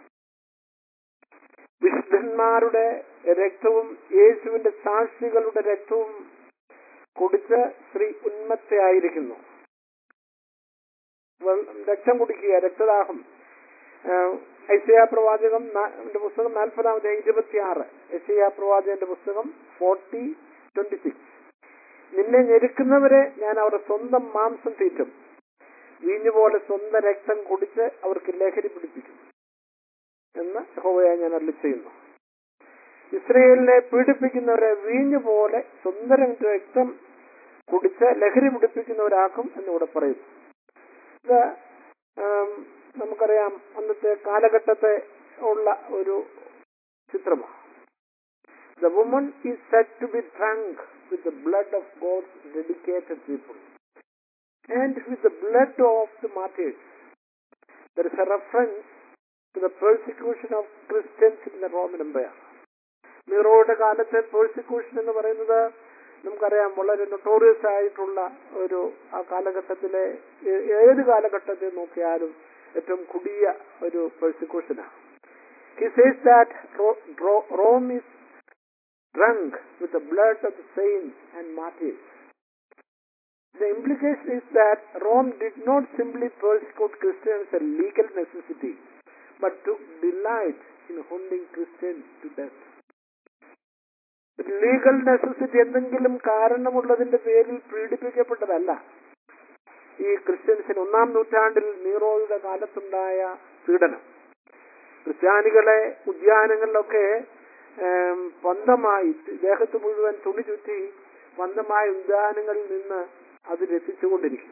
വിശുദ്ധന്മാരുടെ രക്തവും യേശുവിന്റെ സാക്ഷികളുടെ രക്തവും കുടിച്ച് സ്ത്രീ ഉന്മത്തയായിരിക്കുന്നു രക്തം കുടിക്കുക രക്തദാഹം ഐസയ പ്രവാചകം പുസ്തകം നാൽപ്പതാമത്തെ ഇരുപത്തിയാറ് ഐസയ പ്രവാചകന്റെ പുസ്തകം ഫോർട്ടി ട്വന്റി സിക്സ് നിന്നെ ഞെരുക്കുന്നവരെ ഞാൻ അവരുടെ സ്വന്തം മാംസം തീറ്റും വീഞ്ഞുപോലെ സ്വന്തം രക്തം കുടിച്ച് അവർക്ക് ലഹരി പിടിപ്പിക്കും എന്ന് യഹോവയെ ഞാൻ അരളി ചെയ്യുന്നു ഇസ്രയേലിനെ പീഡിപ്പിക്കുന്നവരെ വീഞ്ഞു പോലെ സ്വന്തം രക്തം കുടിച്ച് ലഹരി പിടിപ്പിക്കുന്നവരാക്കും എന്നിവിടെ പറയുന്നു ഇത് നമുക്കറിയാം അന്നത്തെ കാലഘട്ടത്തെ ഉള്ള ഒരു ചിത്രമാണ് the woman is said to be drunk with the blood of God's dedicated people and with the blood of the martyrs. There is a reference to the persecution of Christians in the Roman Empire. നീറോയുടെ കാലത്തെ പേഴ്സിക്യൂഷൻ എന്ന് പറയുന്നത് നമുക്കറിയാം വളരെ നൊട്ടോറിയസ് ആയിട്ടുള്ള ഒരു ആ കാലഘട്ടത്തിലെ ഏത് കാലഘട്ടത്തെ നോക്കിയാലും ഏറ്റവും കുടിയ ഒരു പേഴ്സിക്യൂഷനാണ് he says that Rome is drunk with the blood of the saints and martyrs The implication is that Rome did not simply persecute Christians as a legal necessity, but took delight in holding Christians to death. Legal necessity എന്തെങ്കിലും കാരണമുള്ളതിന്റെ പേരിൽ പീഡിപ്പിക്കപ്പെട്ടതല്ല ഈ ക്രിസ്ത്യൻസിന് ഒന്നാം നൂറ്റാണ്ടിൽ നീറോയുടെ കാലത്തുണ്ടായ പീഡനം ക്രിസ്ത്യാനികളെ ഉദ്യാനങ്ങളിലൊക്കെ പന്തമായി ദേഹത്ത് മുഴുവൻ തുണി ചുറ്റി പന്തമായ ഉദ്യാനങ്ങളിൽ നിന്ന് അതിലെത്തിച്ചുകൊണ്ടിരിക്കും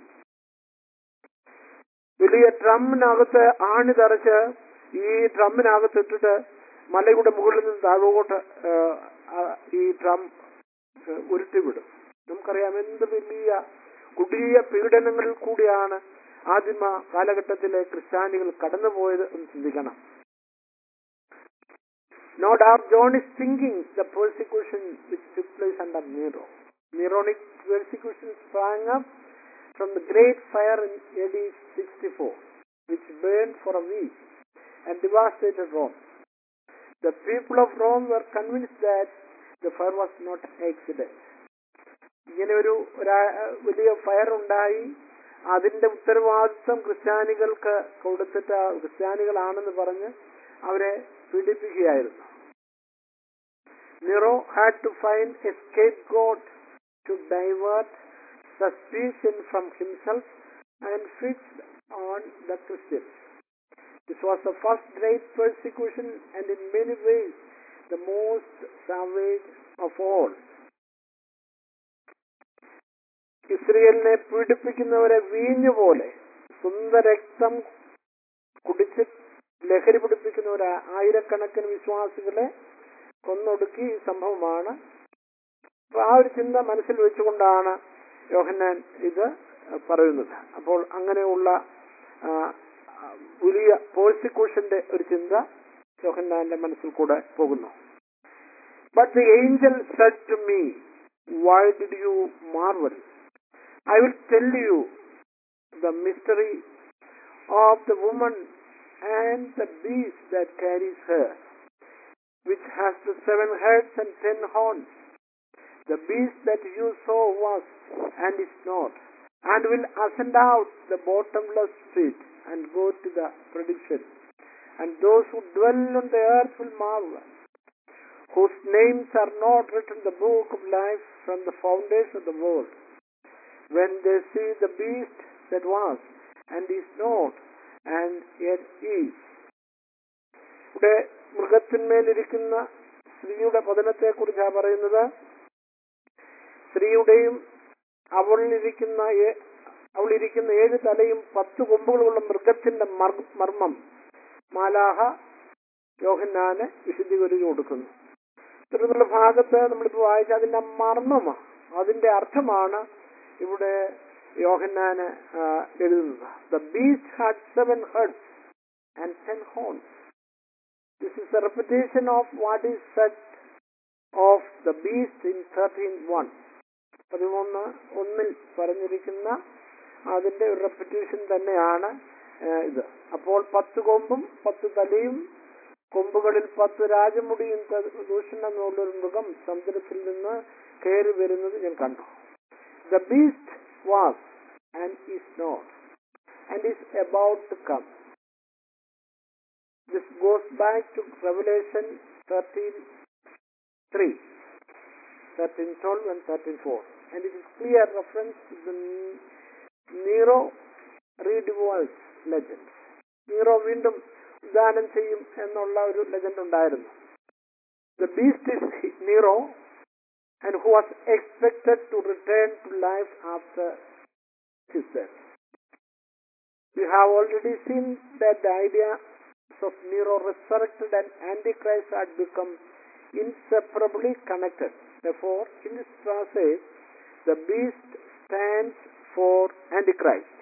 വലിയ ഡ്രമ്മിനകത്ത് ആണി തറച്ച് ഈ ഡ്രമ്മിനകത്ത് ഇട്ടിട്ട് മലയുടെ മുകളിൽ നിന്ന് താഴോട്ട് ഈ ഡ്രം ഉരുട്ടിവിടും നമുക്കറിയാം എന്ത് വലിയ കുടിയ പീഡനങ്ങളിൽ കൂടിയാണ് ആദിമ കാലഘട്ടത്തിലെ ക്രിസ്ത്യാനികൾ കടന്നുപോയത് എന്ന് ചിന്തിക്കണം No doubt John is thinking the persecution which took place under Nero. Neronic persecution sprang up from the great fire in AD 64, which burned for a week and devastated Rome. The people of Rome were convinced that the fire was not an accident. ഇങ്ങനെ ഒരു വലിയ ഫയർ ഉണ്ടായി അതിന്റെ ഉത്തരവാദിത്വം ക്രിസ്ത്യാനികൾക്ക് കൊടുത്തിട്ട് ക്രിസ്ത്യാനികളാണെന്ന് പറഞ്ഞ് അവരെ പീഡിപ്പിക്കുകയായിരുന്നു Nero had to find a scapegoat to divert suspicion from himself and fixed on the Christians. This was the first great persecution and in many ways the most savage of all. ഇസ്രയേലിനെ പീഡിപ്പിക്കുന്നവരെ വീഞ്ഞു പോലെ സ്വന്തം രക്തം കുടിച്ച് ലഹരി പിടിപ്പിക്കുന്നവരെ ആയിരക്കണക്കിന് വിശ്വാസികളെ കൊന്നൊടുക്കി ഈ സംഭവമാണ് അപ്പൊ ആ ഒരു ചിന്ത മനസ്സിൽ വെച്ചുകൊണ്ടാണ് യോഹന്നാൻ ഇത് പറയുന്നത് അപ്പോൾ അങ്ങനെയുള്ള വലിയ പോഴ്സിക്യൂഷന്റെ ഒരു ചിന്ത യോഹന്നാന്റെ മനസ്സിൽ കൂടെ പോകുന്നു but the angel said to me why did you marvel I will tell you the mystery of the woman and the beast that carries her which has the seven heads and ten horns. The beast that you saw was and is not, and will ascend out the bottomless pit and go to the perdition. And those who dwell on the earth will marvel, whose names are not written in the book of life from the foundation of the world. When they see the beast that was, and is not, and yet is. ഇവിടെ മൃഗത്തിന്മേലിരിക്കുന്ന സ്ത്രീയുടെ പതനത്തെ കുറിച്ചാണ് പറയുന്നത് സ്ത്രീയുടെയും അവളിലിരിക്കുന്ന ഏ- അവളിരിക്കുന്ന ഏഴ് തലയും പത്ത് കൊമ്പുകളുള്ള മൃഗത്തിന്റെ മർ- മർമ്മം മാലാഹ യോഹന്നാന് വിശദീകരിച്ചു കൊടുക്കുന്നു തുടർന്നുള്ള ഭാഗത്ത് നമ്മളിപ്പോൾ വായിച്ച അതിന്റെ മർമ്മമാണ് അതിന്റെ അർത്ഥമാണ് ഇവിടെ യോഹന്നാന് ആ, എഴുതുന്നത് the beast had seven heads and ten horns this is a repetition of what is said of the beast in thirteen one പതിമൂന്ന് ഒന്നിൽ പറഞ്ഞിരിക്കുന്ന അതിന്റെ ഒരു റെപ്പിറ്റേഷൻ തന്നെയാണ് ആ, ഇത് അപ്പോൾ പത്ത് കൊമ്പും പത്ത് തലയും കൊമ്പുകളിൽ പത്ത് രാജമുടിയും ത- ദൂഷണം എന്നുള്ളൊരു മൃഗം സമുദ്രത്തിൽ നിന്ന് കയറി വരുന്നത് ഞാൻ കണ്ടു the beast was and is not and is about to come this goes back to Revelation thirteen three 1312 and 13.4. And it is clear reference to the Nero redevols legend. നീറോ വീണ്ടും ഉദാനം ചെയ്യും എന്നുള്ള ഒരു ലെജൻഡ് ഉണ്ടായിരുന്നു the beast is Nero and who was expected to return to life after his death We have already seen that the ideas of Nero resurrected and Antichrist had become inseparably connected. Therefore, in this passage, the beast stands for Antichrist.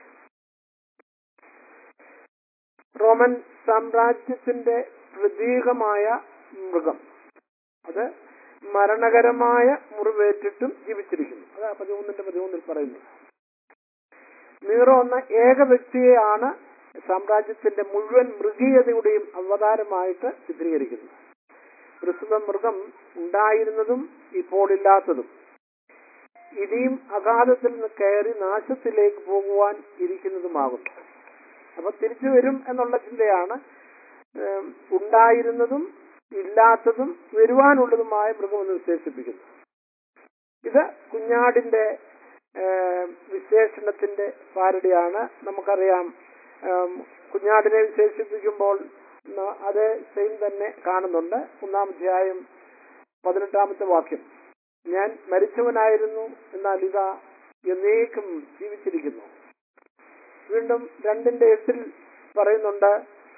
Roman സാമ്രാജ്യത്തിന്റെ പ്രതീകമായ മൃഗം അത് മരണകരമായ മുറിവേറ്റിട്ടും ജീവിച്ചിരിക്കുന്നു അതാ പതിമൂന്നിന്റെ പതിമൂന്നിൽ പറയുന്നത് നീറോ എന്ന ഏക വ്യക്തിയെയാണ് സാമ്രാജ്യത്തിന്റെ മുഴുവൻ മൃഗീയതയുടെയും അവതാരമായിട്ട് ചിത്രീകരിക്കുന്നത് പ്രസ്തുത മൃഗം ഉണ്ടായിരുന്നതും ഇപ്പോൾ ഇല്ലാത്തതും ഇനിയും അഗാധത്തിൽ നിന്ന് കയറി നാശത്തിലേക്ക് പോകുവാൻ ഇരിക്കുന്നതുമാകുന്നു അപ്പൊ തിരിച്ചു വരും എന്നുള്ള ചിന്തയാണ് ഏം, ഉണ്ടായിരുന്നതും ഇല്ലാത്തതും വരുവാനുള്ളതുമായ മൃഗമെന്ന് വിശേഷിപ്പിക്കുന്നു ഇത് കുഞ്ഞാടിന്റെ ഏം, വിശേഷണത്തിന്റെ പാരടിയാണ് നമുക്കറിയാം ഏം, കുഞ്ഞാടിനെ വിശേഷിപ്പിക്കുമ്പോൾ ന- അതേ സെയിം തന്നെ കാണുന്നുണ്ട് ഒന്നാം അധ്യായം പതിനെട്ടാമത്തെ വാക്യം ഞാൻ മരിച്ചവനായിരുന്നു എന്നാൽ ഇതാ എന്നേക്കും ജീവിച്ചിരിക്കുന്നു വീണ്ടും രണ്ടിന്റെ എട്ടിൽ പറയുന്നുണ്ട്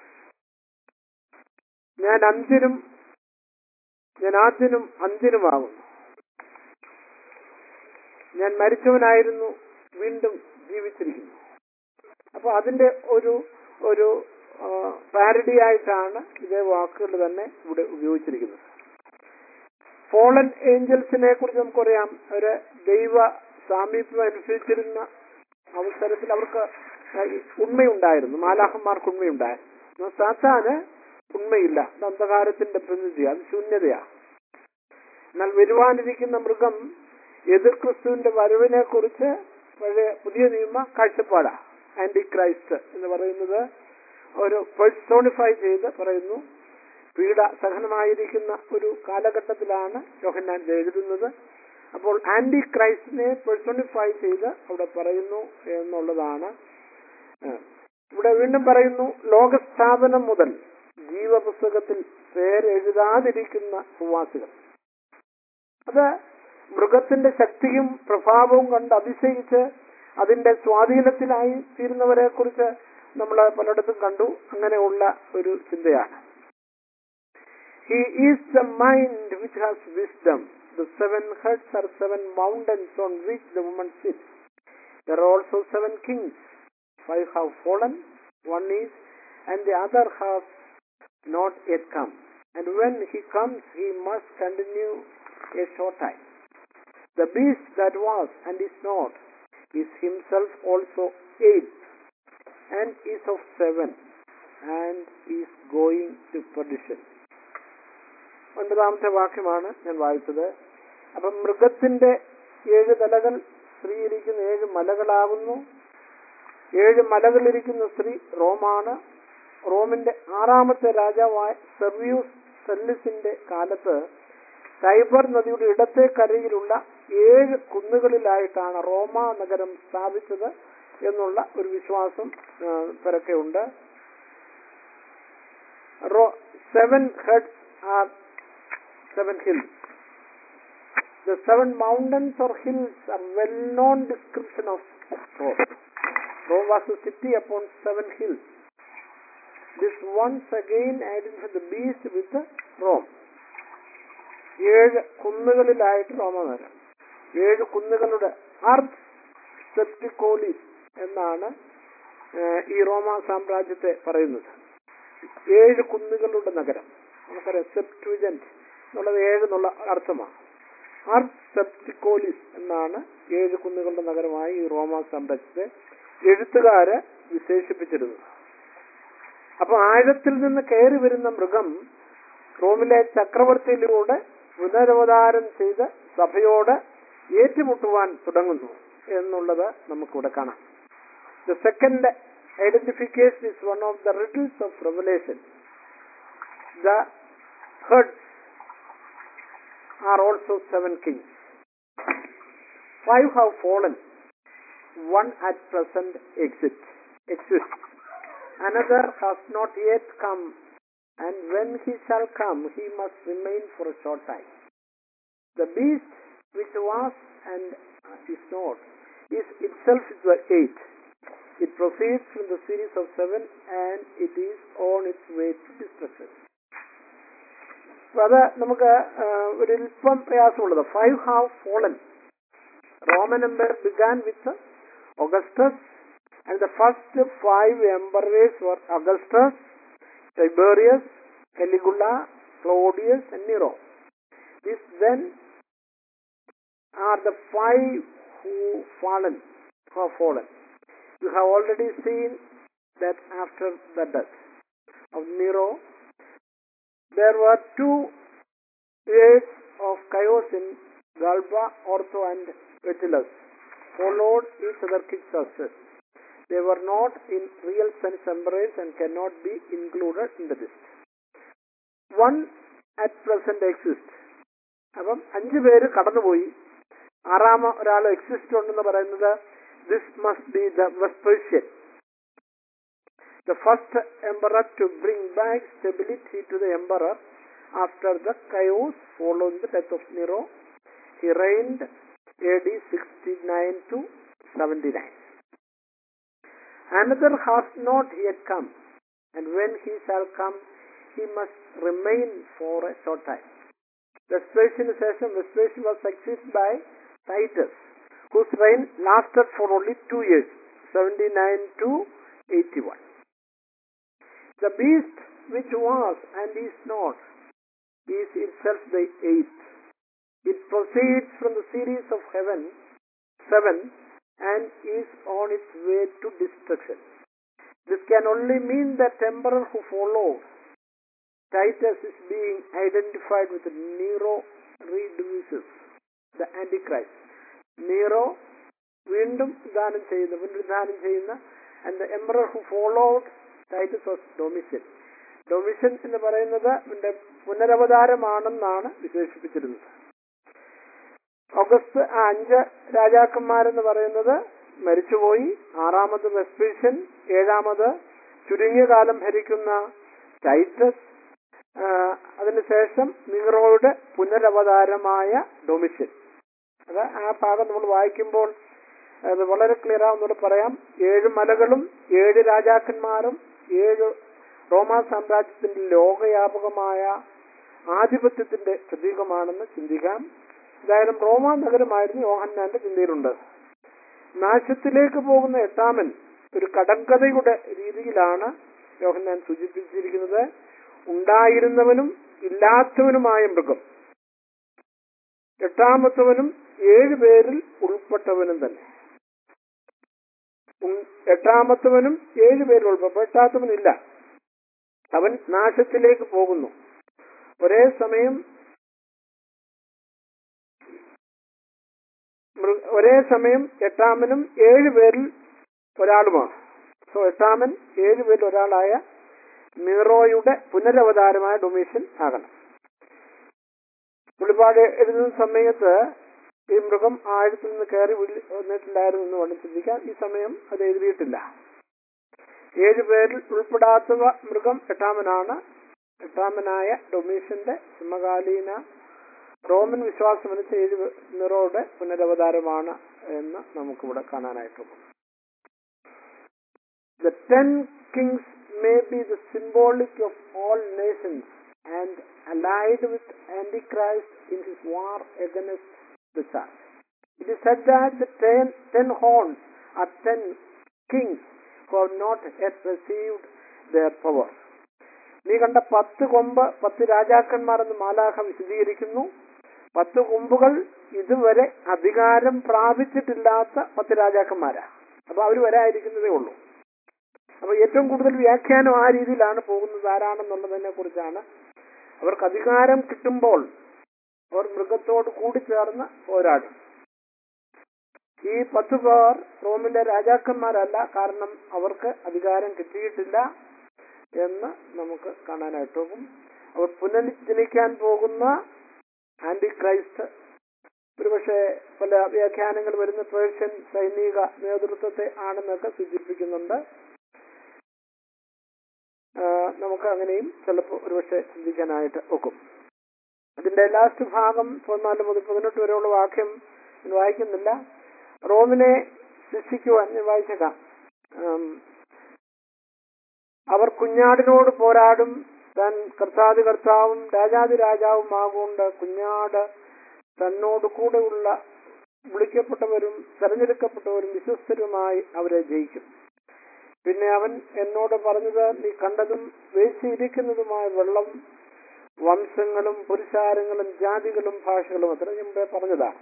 ഞാൻ അന്ത്യനും ഞാൻ ആദ്യനും അന്ത്യനുമാകുന്നു ഞാൻ മരിച്ചവനായിരുന്നു വീണ്ടും ജീവിച്ചിരിക്കുന്നു അപ്പൊ അതിന്റെ ഒരു ഒരു പാരഡി ആയിട്ടാണ് ഇതേ വാക്കുകൾ തന്നെ ഇവിടെ ഉപയോഗിച്ചിരിക്കുന്നത് ഫോളൻ ഏഞ്ചൽസിനെ കുറിച്ച് നമുക്കറിയാം അവര് ദൈവ സാമീപ്യം അനുസരിച്ചിരുന്ന അവസരത്തിൽ അവർക്ക് ഈ ഉണ്മയുണ്ടായിരുന്നു മാലാഹന്മാർക്ക് ഉണ്മയുണ്ടായിരുന്നു എന്നാൽ സാത്താന് ഉണ്മയില്ല അത് അന്ധകാരത്തിന്റെ പ്രതിനിധി അത് ശൂന്യതയാ എന്നാൽ വരുവാനിരിക്കുന്ന മൃഗം എതിർ ക്രിസ്തുവിന്റെ വരവിനെ കുറിച്ച് പഴയ പുതിയ നിയമ കാഴ്ചപ്പാടാ ആന്റി ക്രൈസ്റ്റ് എന്ന് പറയുന്നത് ഒരു പേഴ്സോണിഫൈ ചെയ്ത് പറയുന്നു പീഡ സഹനമായിരിക്കുന്ന ഒരു കാലഘട്ടത്തിലാണ് യോഹന്നാൻ ഇത് എഴുതുന്നത് അപ്പോൾ ആന്റി ക്രൈസ്റ്റിനെ പേഴ്സോണിഫൈ ചെയ്ത് അവിടെ പറയുന്നു എന്നുള്ളതാണ് ആ. ഇവിടെ വീണ്ടും പറയുന്നു ലോകസ്ഥാപനം മുതൽ ജീവപുസ്തകത്തിൽ പേരെഴുതാതിരിക്കുന്ന ഭൂവാസികൾ അത് മൃഗത്തിന്റെ ശക്തിയും പ്രഭാവവും കണ്ട് അതിശയിച്ച് അതിന്റെ സ്വാധീനത്തിലായി തീരുന്നവരെ കുറിച്ച് നമ്മൾ പലയിടത്തും കണ്ടു അങ്ങനെയുള്ള ഒരു ചിന്തയാണ് He is the mind which has wisdom. The seven heads are seven mountains on which the woman sits. There are also seven kings. Five have fallen, one is, and the other has not yet come. And when he comes, he must continue a short time. The beast that was and is not is himself also eight, and is of seven, and is going to perdition. ഒൻപതാമത്തെ വാക്യമാണ് ഞാൻ വായിച്ചത് അപ്പം മൃഗത്തിന്റെ ഏഴ് തലകൾ സ്ത്രീ ഇരിക്കുന്ന ഏഴ് മലകളാകുന്നു ഏഴ് മലകളിരിക്കുന്ന സ്ത്രീ റോമാണ് റോമിന്റെ ആറാമത്തെ രാജാവായ സെർവിയൂസ് സെല്ലിസിന്റെ കാലത്ത് ടൈബർ നദിയുടെ ഇടത്തെ കരയിലുള്ള ഏഴ് കുന്നുകളിലായിട്ടാണ് റോമ നഗരം സ്ഥാപിച്ചത് എന്നുള്ള ഒരു വിശ്വാസം ആ, പരക്കെ ഉണ്ട് seven heads are seven hills The seven mountains or hills are well-known description of Rome. Rome was a city upon seven hills. This once again identified the beast with Rome. ഏഴ് കുന്നുകളിലായിട്ട് റോമനഗരം ഏഴ് കുന്നുകളുടെ ആർത്ത് സെപ്റ്റിക്കോളിസ് എന്നാണ് ഏഹ്, ഈ റോമ സാമ്രാജ്യത്തെ പറയുന്നത് ഏഴ് കുന്നുകളുടെ നഗരം നമുക്കറിയാം സെപ്റ്റുജന്റ് എന്നുള്ളത് ഏഴ് എന്നുള്ള അർത്ഥമാണ് ആർത്ത് സെപ്റ്റിക്കോളിസ് എന്നാണ് ഏഴ് കുന്നുകളുടെ നഗരമായി ഈ റോമ സാമ്രാജ്യത്തെ എഴുത്തുകാര് വിശേഷിപ്പിച്ചിരുന്നത് അപ്പൊ ആഴത്തിൽ നിന്ന് കയറി വരുന്ന മൃഗം റോമിലെ ചക്രവർത്തിയിലൂടെ പുനരവതാരം ചെയ്ത് സഭയോട് ഏറ്റുമുട്ടുവാൻ തുടങ്ങുന്നു എന്നുള്ളത് നമുക്കിവിടെ കാണാം the second identification is one of the riddles of Revelation the heads are also seven kings. Five have fallen. One at present exists. exists. Another has not yet come, and when he shall come, he must remain for a short time. The beast which was and is not is itself the eight. It proceeds from the series of seven, and it is on its way to destruction. അപ്പൊ അത് നമുക്ക് ആ, ഒരു അല്പം പ്രയാസമുള്ളത് five have fallen Roman empire began with Augustus and the first five emperors were Augustus Tiberius Caligula Claudius and Nero this then are the five who fallen who fallen you have already seen that after the death of Nero there were two years of chaos in Galba, Ortho, and Vetullus, followed each other quick success. They were not in real sense emperors and cannot be included in the list. One at present exists. അപ്പം അഞ്ചു പേര് കടന്നുപോയി ആറാമ ഒരാൾ എക്സിസ്റ്റ് ഉണ്ടെന്ന് പറയുന്നത് this must be the Vespasian the first emperor to bring back stability to the emperor after the chaos following the death of Nero. He reigned AD 69 to 79. Another has not yet come, and when he shall come, he must remain for a short time. Vespasian ശേഷം Vespasian was succeeded by Titus, whose reign lasted for only two years, 79 to 81. The beast which was and is not is itself the eighth. It proceeds from the series of heaven, seven, and is on its way to destruction. This can only mean that emperor who followed Titus is being identified with Nero reduces the Antichrist. Nero വീണ്ടും ദാനം ചെയ്യുന്ന പുനരുദ്ധാനം ചെയ്യുന്ന and the emperor who followed Titus of Domitian Domitian എന്ന് പറയുന്നത് ഇതിന്റെ പുനരവതാരമാണെന്നാണ് വിശേഷിപ്പിച്ചിരുന്നത് ഓഗസ്റ്റ് ആ അഞ്ച് രാജാക്കന്മാരെന്ന് പറയുന്നത് മരിച്ചുപോയി ആറാമത് വെസ്പീഷ്യൻ ഏഴാമത് ചുരുങ്ങിയ കാലം ഭരിക്കുന്ന ടൈറ്റസ് ആ, അതിനുശേഷം നീറോയുടെ പുനരവതാരമായ ഡൊമിഷ്യൻ അത് ആ ഭാഗം നമ്മൾ വായിക്കുമ്പോൾ അത് വളരെ ക്ലിയർ ആവുന്നോട് പറയാം ഏഴ് മലകളും ഏഴ് രാജാക്കന്മാരും ഏഴ് റോമാ സാമ്രാജ്യത്തിന്റെ ലോകവ്യാപകമായ ആധിപത്യത്തിന്റെ പ്രതീകമാണെന്ന് ചിന്തിക്കാം എന്തായാലും റോമാ നഗരമായിരുന്നു യോഹന്നാന്റെ ചിന്തയിലുണ്ട് നാശത്തിലേക്ക് പോകുന്ന എട്ടാമൻ ഒരു കടങ്കഥയുടെ രീതിയിലാണ് യോഹന്നാൻ സൂചിപ്പിച്ചിരിക്കുന്നത് ഉണ്ടായിരുന്നവനും ഇല്ലാത്തവനുമായ മൃഗം എട്ടാമത്തവനും ഏഴ് പേരിൽ ഉൾപ്പെട്ടവനും തന്നെ ഉം, എട്ടാമത്തവനും ഏഴ് പേരിൽ ഉൾപ്പെട്ട എട്ടാത്തവനില്ല അവൻ നാശത്തിലേക്ക് പോകുന്നു ഒരേ സമയം മൃ- ഒരേ സമയം എട്ടാമനും ഏഴ് പേരിൽ ഒരാളുമാണ് സോ എട്ടാമൻ ഏഴ് പേരിൽ ഒരാളായ മീറോയുടെ പുനരവതാരമായ ഡൊമീഷ്യൻ ആകണം പുള്ളിപ്പാട് എഴുതുന്ന സമയത്ത് ഈ മൃഗം ആഴത്തിൽ നിന്ന് കയറി വീട്ടിൽ വന്നിട്ടില്ലായിരുന്നു എന്ന് വേണം ചിന്തിക്കാൻ ഈ സമയം അത് എഴുതിയിട്ടില്ല ഏഴ് പേരിൽ ഉൾപ്പെടാത്ത മൃഗം എട്ടാമനാണ് എട്ടാമനായ ഡൊമീഷ്യന്റെ സമകാലീന റോമൻ വിശ്വാസമനുസരിച്ച് ഏഴ് നിറോയുടെ പുനരവതാരമാണ് എന്ന് നമുക്കിവിടെ കാണാനായിട്ടുള്ളൂ The ten kings may be the symbolic of all nations and allied with Antichrist in his war against the church. It is said that the ten, ten horns are ten kings who have not yet received their power. നീ കണ്ട പത്ത് കൊമ്പ് പത്ത് രാജാക്കന്മാർ എന്ന് മാലാഖ വിശദീകരിക്കുന്നു പത്ത് കൊമ്പുകൾ ഇതുവരെ അധികാരം പ്രാപിച്ചിട്ടില്ലാത്ത പത്ത് രാജാക്കന്മാരാ അപ്പൊ അവർ വരാതിരിക്കുന്നതേ ഉള്ളൂ അപ്പൊ ഏറ്റവും കൂടുതൽ വ്യാഖ്യാനം ആ രീതിയിലാണ് പോകുന്നത് ആരാണെന്നുള്ളതിനെ കുറിച്ചാണ് അവർക്ക് അധികാരം കിട്ടുമ്പോൾ അവർ മൃഗത്തോട് കൂടിച്ചേർന്ന് പോരാടും ഈ പത്ത് പേർ റോമിലെ രാജാക്കന്മാരല്ല കാരണം അവർക്ക് അധികാരം കിട്ടിയിട്ടില്ല എന്ന് നമുക്ക് കാണാനായിട്ടും അവർ പുനർജനിക്കാൻ പോകുന്ന ആന്റി ക്രൈസ്റ്റ് ഒരുപക്ഷെ പല വ്യാഖ്യാനങ്ങൾ വരുന്ന പേർഷ്യൻ സൈനിക നേതൃത്വത്തെ ആണെന്നൊക്കെ സൂചിപ്പിക്കുന്നുണ്ട് ആ, നമുക്ക് അങ്ങനെയും ചിലപ്പോൾ ഒരുപക്ഷെ ചിന്തിക്കാനായിട്ട് ഒക്കും അതിന്റെ ലാസ്റ്റ് ഭാഗം പതിനാല് മുതൽ പതിനെട്ട് വരെയുള്ള വാക്യം ഞാൻ വായിക്കുന്നില്ല റോമിനെ ശിക്ഷിക്കുവാൻ ഞാൻ വായിച്ചേക്കാം ആം, അവർ കുഞ്ഞാടിനോട് പോരാടും താൻ കർത്താതി കർത്താവും രാജാതി രാജാവുമാകൊണ്ട് കുഞ്ഞാട് തന്നോട് കൂടെയുള്ള വിളിക്കപ്പെട്ടവരും തെരഞ്ഞെടുക്കപ്പെട്ടവരും വിശ്വസ്തരുമായി അവരെ ജയിക്കും പിന്നെ അവൻ എന്നോട് പറഞ്ഞത് നീ കണ്ടതും വേശിയിരിക്കുന്നതുമായ വെള്ളം വംശങ്ങളും പുരുഷാരങ്ങളും ജാതികളും ഭാഷകളും അത്ര മുമ്പേ പറഞ്ഞതാ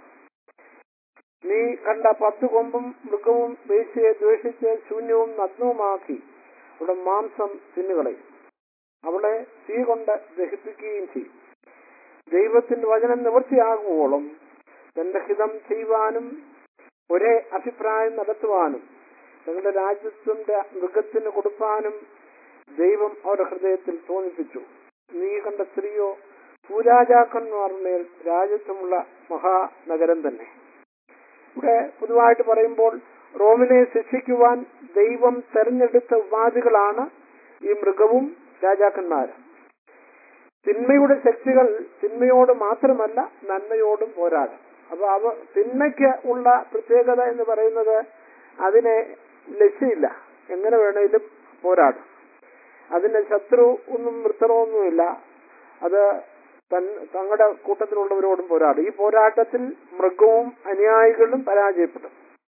നീ കണ്ട പത്തു കൊമ്പും മൃഗവും വേശിയെ ദ്വേഷിച്ച് ശൂന്യവും നഗ്നവുമാക്കി അവിടെ മാംസം തിന്നുകളയും അവളെ തീ കൊണ്ട് ദഹിപ്പിക്കുകയും ചെയ്യും ദൈവത്തിന്റെ വചനം നിവൃത്തിയാകുവോളം തന്റെ ഹിതം ചെയ്യുവാനും ഒരേ അഭിപ്രായം നടത്തുവാനും തങ്ങളുടെ രാജ്യത്തിന്റെ മൃഗത്തിന് കൊടുക്കാനും ദൈവം അവരുടെ ഹൃദയത്തിൽ തോന്നിപ്പിച്ചു നീ കണ്ട സ്ത്രീയോ ഭൂരാജാക്കന്മാർമേൽ രാജ്യത്വമുള്ള മഹാനഗരം തന്നെ ഇവിടെ പൊതുവായിട്ട് പറയുമ്പോൾ റോമിനെ ശിക്ഷിക്കുവാൻ ദൈവം തെരഞ്ഞെടുത്ത ഉപാധികളാണ് ഈ മൃഗവും രാജാക്കന്മാരും തിന്മയുടെ ശക്തികൾ തിന്മയോട് മാത്രമല്ല നന്മയോടും പോരാടും അപ്പൊ അവ തിന്മയ്ക്ക് ഉള്ള പ്രത്യേകത എന്ന് പറയുന്നത് അതിനെ ലക്ഷ്യമില്ല എങ്ങനെ വേണേലും പോരാടും അതിന്റെ ശത്രു ഒന്നും വൃത്തണമൊന്നുമില്ല അത് തൻ തങ്ങളുടെ കൂട്ടത്തിലുള്ളവരോടും പോരാടും ഈ പോരാട്ടത്തിൽ മൃഗവും അനുയായികളും പരാജയപ്പെടും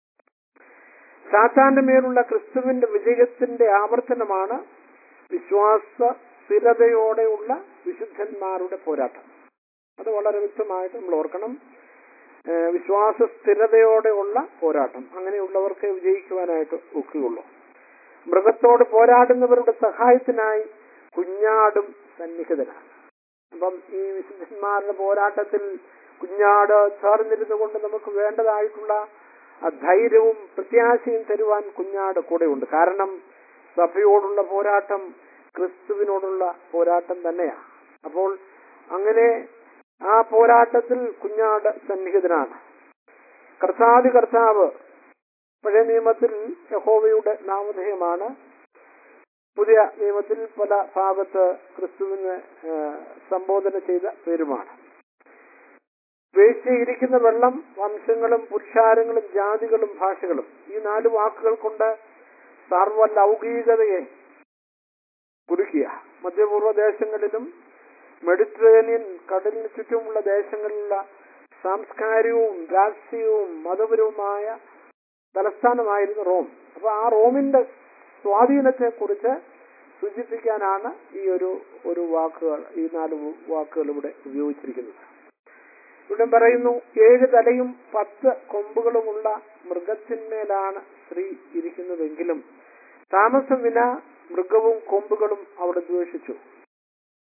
സാത്താന്റെ മേലുള്ള ക്രിസ്തുവിന്റെ വിജയത്തിന്റെ ആവർത്തനമാണ് വിശ്വാസ സ്ഥിരതയോടെയുള്ള വിശുദ്ധന്മാരുടെ പോരാട്ടം അത് വളരെ വ്യക്തമായിട്ട് നമ്മൾ ഓർക്കണം ഏഹ് വിശ്വാസ സ്ഥിരതയോടെയുള്ള പോരാട്ടം അങ്ങനെയുള്ളവർക്ക് വിജയിക്കുവാനായിട്ട് ഒക്കെയുള്ളൂ മൃഗത്തോട് പോരാടുന്നവരുടെ സഹായത്തിനായി കുഞ്ഞാടും സന്നിഹിതനാണ് അപ്പം ഈ വിശുദ്ധന്മാരുടെ പോരാട്ടത്തിൽ കുഞ്ഞാട് ചേർന്നിരുന്നു കൊണ്ട് നമുക്ക് വേണ്ടതായിട്ടുള്ള ആ ധൈര്യവും പ്രത്യാശയും തരുവാൻ കുഞ്ഞാട് കൂടെയുണ്ട് കാരണം സഭയോടുള്ള പോരാട്ടം ക്രിസ്തുവിനോടുള്ള പോരാട്ടം തന്നെയാണ് അപ്പോൾ അങ്ങനെ ആ പോരാട്ടത്തിൽ കുഞ്ഞാട് സന്നിഹിതനാണ് കർത്താതി കർത്താവ് പഴയ നിയമത്തിൽ യഹോവയുടെ നാമധേയമാണ് പുതിയ നിയമത്തിൽ പല ഭാഗത്ത് ക്രിസ്തുവിന് ആ, സംബോധന ചെയ്ത പേരുമാണ് വേശിയിരിക്കുന്ന വെള്ളം വംശങ്ങളും പുരുഷാരങ്ങളും ജാതികളും ഭാഷകളും ഈ നാല് വാക്കുകൾ കൊണ്ട് സാർവലൗകികതയെ കുറിക്കുക മധ്യപൂർവ്വ ദേശങ്ങളിലും മെഡിറ്ററേനിയൻ കടലിന് ചുറ്റുമുള്ള ദേശങ്ങളിലുള്ള സാംസ്കാരികവും രാഷ്ട്രീയവും മതപരവുമായ തലസ്ഥാനമായിരുന്നു റോം അപ്പൊ ആ റോമിന്റെ സ്വാധീനത്തെ കുറിച്ച് സൂചിപ്പിക്കാനാണ് ഈ ഒരു ഒരു വാക്കുകൾ ഈ നാല് വാക്കുകൾ ഇവിടെ ഉപയോഗിച്ചിരിക്കുന്നത് ഇവിടെ പറയുന്നു ഏഴ് തലയും പത്ത് കൊമ്പുകളുമുള്ള മൃഗത്തിന്മേലാണ് സ്ത്രീ ഇരിക്കുന്നതെങ്കിലും താമസം വിന മൃഗവും കൊമ്പുകളും അവിടെ ദ്വേഷിച്ചു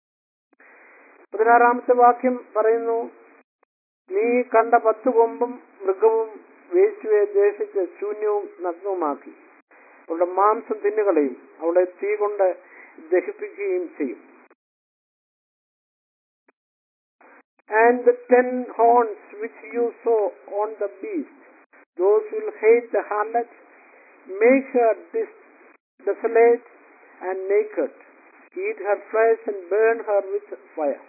പതിനാറാമത്തെ വാക്യം പറയുന്നു നീ കണ്ട പത്ത് കൊമ്പും മൃഗവും വേശുവെ ദ്വേഷിച്ച് ശൂന്യവും നഗ്നവുമാക്കി അവളുടെ മാംസം തിന്നുകളയും അവളെ തീ കൊണ്ട് ദഹിപ്പിക്കുകയും ചെയ്യും And the ten horns which you saw on the beast, those will hate the harlot, make her dis- desolate and naked, eat her flesh and burn her with fire.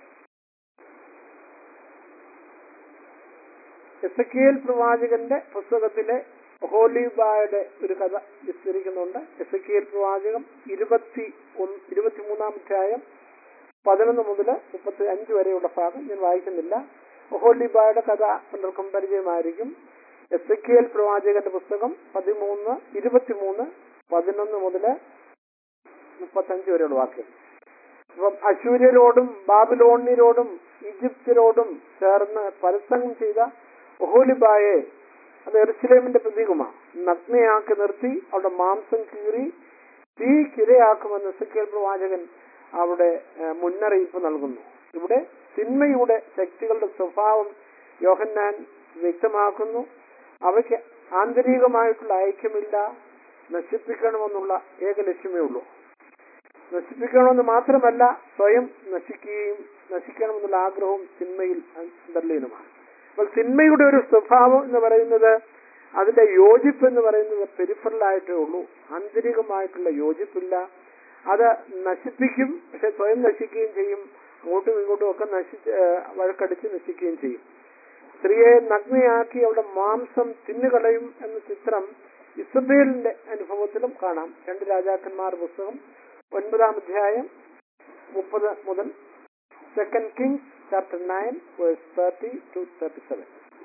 Ezekiel പ്രവാചകന്റെ പുസ്തകത്തിലെ ഹോലിബായുടെ ഒരു കഥ വിസ്തരിക്കുന്നുണ്ട് എസക്കിയേൽ പ്രവാചകം ഇരുപത്തി ഒന്ന് ഇരുപത്തിമൂന്നാം അധ്യായം പതിനൊന്ന് മുതൽ മുപ്പത്തി അഞ്ച് വരെയുള്ള ഭാഗം ഞാൻ വായിക്കുന്നില്ല ഒഹോലിബായുടെ കഥ പലർക്കും പരിചയമായിരിക്കും എസക്കിയേൽ പ്രവാചകന്റെ പുസ്തകം പതിമൂന്ന് ഇരുപത്തിമൂന്ന് പതിനൊന്ന് മുതൽ മുപ്പത്തഞ്ച് വരെയുള്ള വാക്യം അപ്പം അശൂര്യരോടും ബാബിലോണിയരോടും ഈജിപ്തിരോടും ചേർന്ന് പരസംഗം ചെയ്ത ഒഹോലിബായെ അത് എറുസലേമിന്റെ പ്രതീകമാണ് നഗ്നയാക്കി നിർത്തി അവളുടെ മാംസം കീറി തീക്കിരയാക്കുമെന്ന് എസക്കിയേൽ പ്രവാചകൻ അവിടെ ഏഹ്, മുന്നറിയിപ്പ് നൽകുന്നു ഇവിടെ തിന്മയുടെ ശക്തികളുടെ സ്വഭാവം യോഹന്നാൻ വ്യക്തമാക്കുന്നു അവയ്ക്ക് ആന്തരികമായിട്ടുള്ള ഐക്യമില്ല നശിപ്പിക്കണമെന്നുള്ള ഏക ലക്ഷ്യമേ ഉള്ളൂ നശിപ്പിക്കണമെന്ന് മാത്രമല്ല സ്വയം നശിക്കുകയും നശിക്കണമെന്നുള്ള ആഗ്രഹവും തിന്മയിൽ അന്തർലീനമാണ് അപ്പോൾ തിന്മയുടെ ഒരു സ്വഭാവം എന്ന് പറയുന്നത് അതിന്റെ യോജിപ്പ് എന്ന് പറയുന്നത് പെരിഫറലായിട്ടേ ഉള്ളൂ ആന്തരികമായിട്ടുള്ള യോജിപ്പില്ല അത് നശിപ്പിക്കും പക്ഷെ സ്വയം നശിക്കുകയും ചെയ്യും അങ്ങോട്ടും ഇങ്ങോട്ടും ഒക്കെ നശിച്ച് ഏഹ് വഴക്കടിച്ച് നശിക്കുകയും ചെയ്യും സ്ത്രീയെ നഗ്നയാക്കി അവളുടെ മാംസം തിന്നുകളയും എന്ന ചിത്രം ഇസബേലിന്റെ അനുഭവത്തിലും കാണാം രണ്ട് രാജാക്കന്മാർ പുസ്തകം ഒൻപതാം അധ്യായം മുപ്പത് മുതൽ second Kings chapter nine verse thirty two thirty seven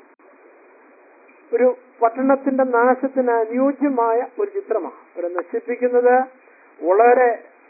ഒരു പട്ടണത്തിന്റെ നാശത്തിന് അനുയോജ്യമായ ഒരു ചിത്രമാണ് ഒരു നശിപ്പിക്കുന്നത് വളരെ